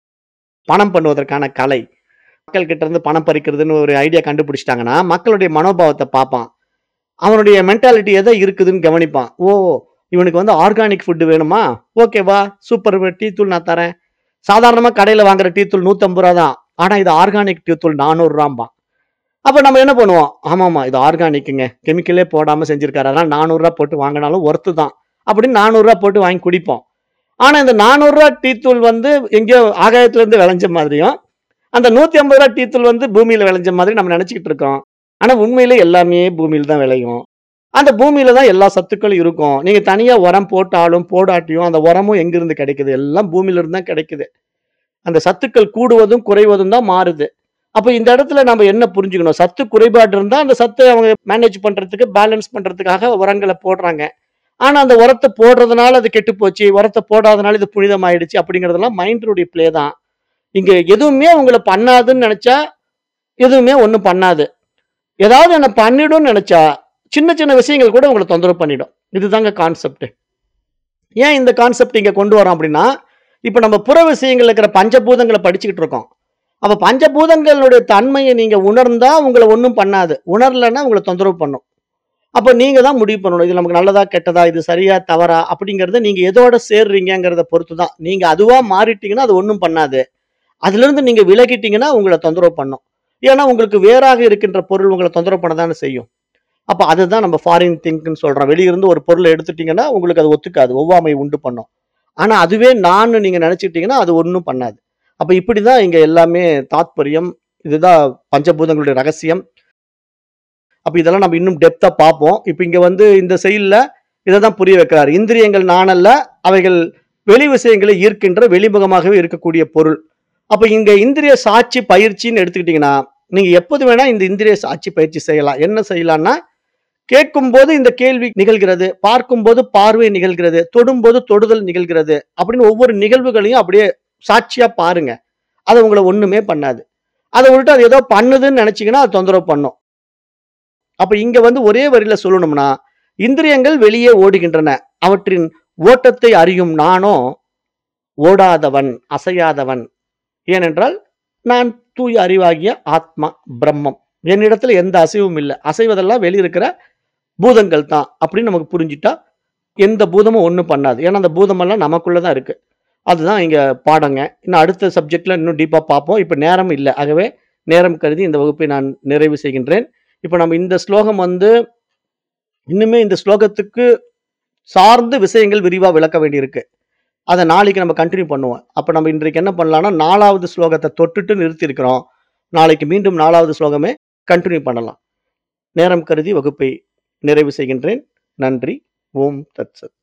பணம் பண்ணுவதற்கான கலை மக்கள் கிட்ட இருந்து பணம் பறிக்கிறதுன்னு ஒரு ஐடியா கண்டுபிடிச்சிட்டாங்கன்னா மக்களுடைய மனோபாவத்தை பார்ப்பான் அவனுடைய மென்டாலிட்டி எதை இருக்குதுன்னு கவனிப்பான் ஓ இவனுக்கு வந்து ஆர்கானிக் ஃபுட்டு வேணுமா ஓகேவா சூப்பர் டீ தூள் நான் தரேன் சாதாரணமாக கடையில் வாங்குற டீ தூள் நூற்றம்பது ரூபா தான் ஆனால் இது ஆர்கானிக் டீ தூள் நானூறுரூவாம்பான் அப்போ நம்ம என்ன பண்ணுவோம் ஆமாம்மா இது ஆர்கானிக்குங்க கெமிக்கலே போடாமல் செஞ்சிருக்காரு அதனால் நானூறுரூவா போட்டு வாங்கினாலும் ஒர்த்து தான் அப்படின்னு நானூறுரூவா போட்டு வாங்கி குடிப்போம் ஆனால் இந்த நானூறுரூவா டீ தூள் வந்து எங்கேயோ ஆகாயத்துலேருந்து விளைஞ்ச மாதிரியும் அந்த நூற்றி ஐம்பது ரூபா டீ தூள் வந்து பூமியில் விளைஞ்ச மாதிரி நம்ம நினச்சிக்கிட்டு இருக்கோம் ஆனால் உண்மையிலே எல்லாமே பூமியில் தான் விளையும் அந்த பூமியில தான் எல்லா சத்துக்களும் இருக்கும் நீங்க தனியா உரம் போட்டாலும் போடாட்டியும் அந்த உரமும் எங்கிருந்து கிடைக்குது எல்லாம் பூமியில இருந்து தான் கிடைக்குது அந்த சத்துக்கள் கூடுவதும் குறைவதும் தான் மாறுது அப்ப இந்த இடத்துல நம்ம என்ன புரிஞ்சுக்கணும் சத்து குறைபாடு இருந்தா அந்த சத்தை அவங்க மேனேஜ் பண்றதுக்கு பேலன்ஸ் பண்றதுக்காக உரங்களை போடுறாங்க ஆனா அந்த உரத்தை போடுறதுனால அது கெட்டு போச்சு உரத்தை போடாதனால இது புனிதமாயிடுச்சு அப்படிங்கறதெல்லாம் மைண்டினுடைய ப்ளே தான் இங்க எதுவுமே உங்களை பண்ணாதுன்னு நினைச்சா எதுவுமே ஒன்றும் பண்ணாது ஏதாவது என்ன பண்ணிடும்னு நினைச்சா சின்ன சின்ன விஷயங்கள் கூட உங்களை தொந்தரவு பண்ணிடும் இதுதாங்க கான்செப்ட் ஏன் இந்த கான்செப்ட் இங்க கொண்டு வரோம் அப்படின்னா இப்போ நம்ம புற விஷயங்கள் இருக்கிற பஞ்சபூதங்களை படிச்சுக்கிட்டு இருக்கோம் அப்போ பஞ்சபூதங்களுடைய தன்மையை நீங்க உணர்ந்தா உங்களை ஒன்றும் பண்ணாது உணரலைன்னா உங்களை தொந்தரவு பண்ணும் அப்போ நீங்க தான் முடிவு பண்ணணும் இது நமக்கு நல்லதா கெட்டதா இது சரியா தவறா அப்படிங்கறத நீங்க எதோட சேர்றீங்கிறத பொறுத்து தான் நீங்க அதுவா மாறிட்டீங்கன்னா அது ஒன்றும் பண்ணாது அதுல இருந்து நீங்க விலகிட்டீங்கன்னா உங்களை தொந்தரவு பண்ணும் ஏன்னா உங்களுக்கு வேறாக இருக்கின்ற பொருள் உங்களை தொந்தரவு பண்ண தானே செய்யும் அப்போ அதுதான் நம்ம ஃபாரின் திங்க்னு சொல்றோம் வெளியிருந்து ஒரு பொருளை எடுத்துட்டீங்கன்னா உங்களுக்கு அது ஒத்துக்காது ஒவ்வாமை உண்டு பண்ணும் ஆனா அதுவே நான் நீங்க நினைச்சிட்டீங்கன்னா அது ஒன்றும் பண்ணாது அப்ப இப்படிதான் இங்க எல்லாமே தாத்பரியம் இதுதான் பஞ்சபூதங்களுடைய ரகசியம் அப்ப இதெல்லாம் நம்ம இன்னும் டெப்தா பார்ப்போம் இப்ப இங்க வந்து இந்த செயல்ல இதை தான் புரிய வைக்கிறார் இந்திரியங்கள் நானல்ல அவைகள் வெளி விஷயங்களை ஈர்க்கின்ற வெளிமுகமாகவே இருக்கக்கூடிய பொருள் அப்ப இங்க இந்திரிய சாட்சி பயிற்சின்னு எடுத்துக்கிட்டீங்கன்னா நீங்க எப்போது வேணா இந்த இந்திரிய சாட்சி பயிற்சி செய்யலாம் என்ன செய்யலாம்னா கேட்கும்போது இந்த கேள்வி நிகழ்கிறது பார்க்கும்போது பார்வை நிகழ்கிறது தொடும்போது தொடுதல் நிகழ்கிறது அப்படின்னு ஒவ்வொரு நிகழ்வுகளையும் அப்படியே சாட்சியா பாருங்க அது உங்களை ஒண்ணுமே பண்ணாது அதை விட்டு அது ஏதோ பண்ணுதுன்னு நினைச்சீங்கன்னா அது தொந்தரவு பண்ணும் அப்ப இங்க வந்து ஒரே வரியில சொல்லணும்னா இந்திரியங்கள் வெளியே ஓடுகின்றன அவற்றின் ஓட்டத்தை அறியும் நானோ ஓடாதவன் அசையாதவன் ஏனென்றால் நான் தூய அறிவாகிய ஆத்மா பிரம்மம் என்னிடத்துல எந்த அசைவும் இல்லை அசைவதெல்லாம் வெளியிருக்கிற பூதங்கள் தான் அப்படின்னு நமக்கு புரிஞ்சுட்டா எந்த பூதமும் ஒன்றும் பண்ணாது ஏன்னா அந்த பூதமெல்லாம் நமக்குள்ள தான் இருக்கு அதுதான் இங்க பாடங்க இன்னும் அடுத்த சப்ஜெக்ட்ல இன்னும் டீப்பா பார்ப்போம் இப்போ நேரம் இல்லை ஆகவே நேரம் கருதி இந்த வகுப்பை நான் நிறைவு செய்கின்றேன் இப்போ நம்ம இந்த ஸ்லோகம் வந்து இன்னுமே இந்த ஸ்லோகத்துக்கு சார்ந்த விஷயங்கள் விரிவா விளக்க வேண்டியிருக்கு அதை நாளைக்கு நம்ம கண்டினியூ பண்ணுவோம் அப்போ நம்ம இன்றைக்கு என்ன பண்ணலாம்னா நாலாவது ஸ்லோகத்தை தொட்டுட்டு நிறுத்தி இருக்கிறோம் நாளைக்கு மீண்டும் நாலாவது ஸ்லோகமே கண்டினியூ பண்ணலாம் நேரம் கருதி வகுப்பை நிறைவு செய்கின்றேன் நன்றி ஓம் தத்சத்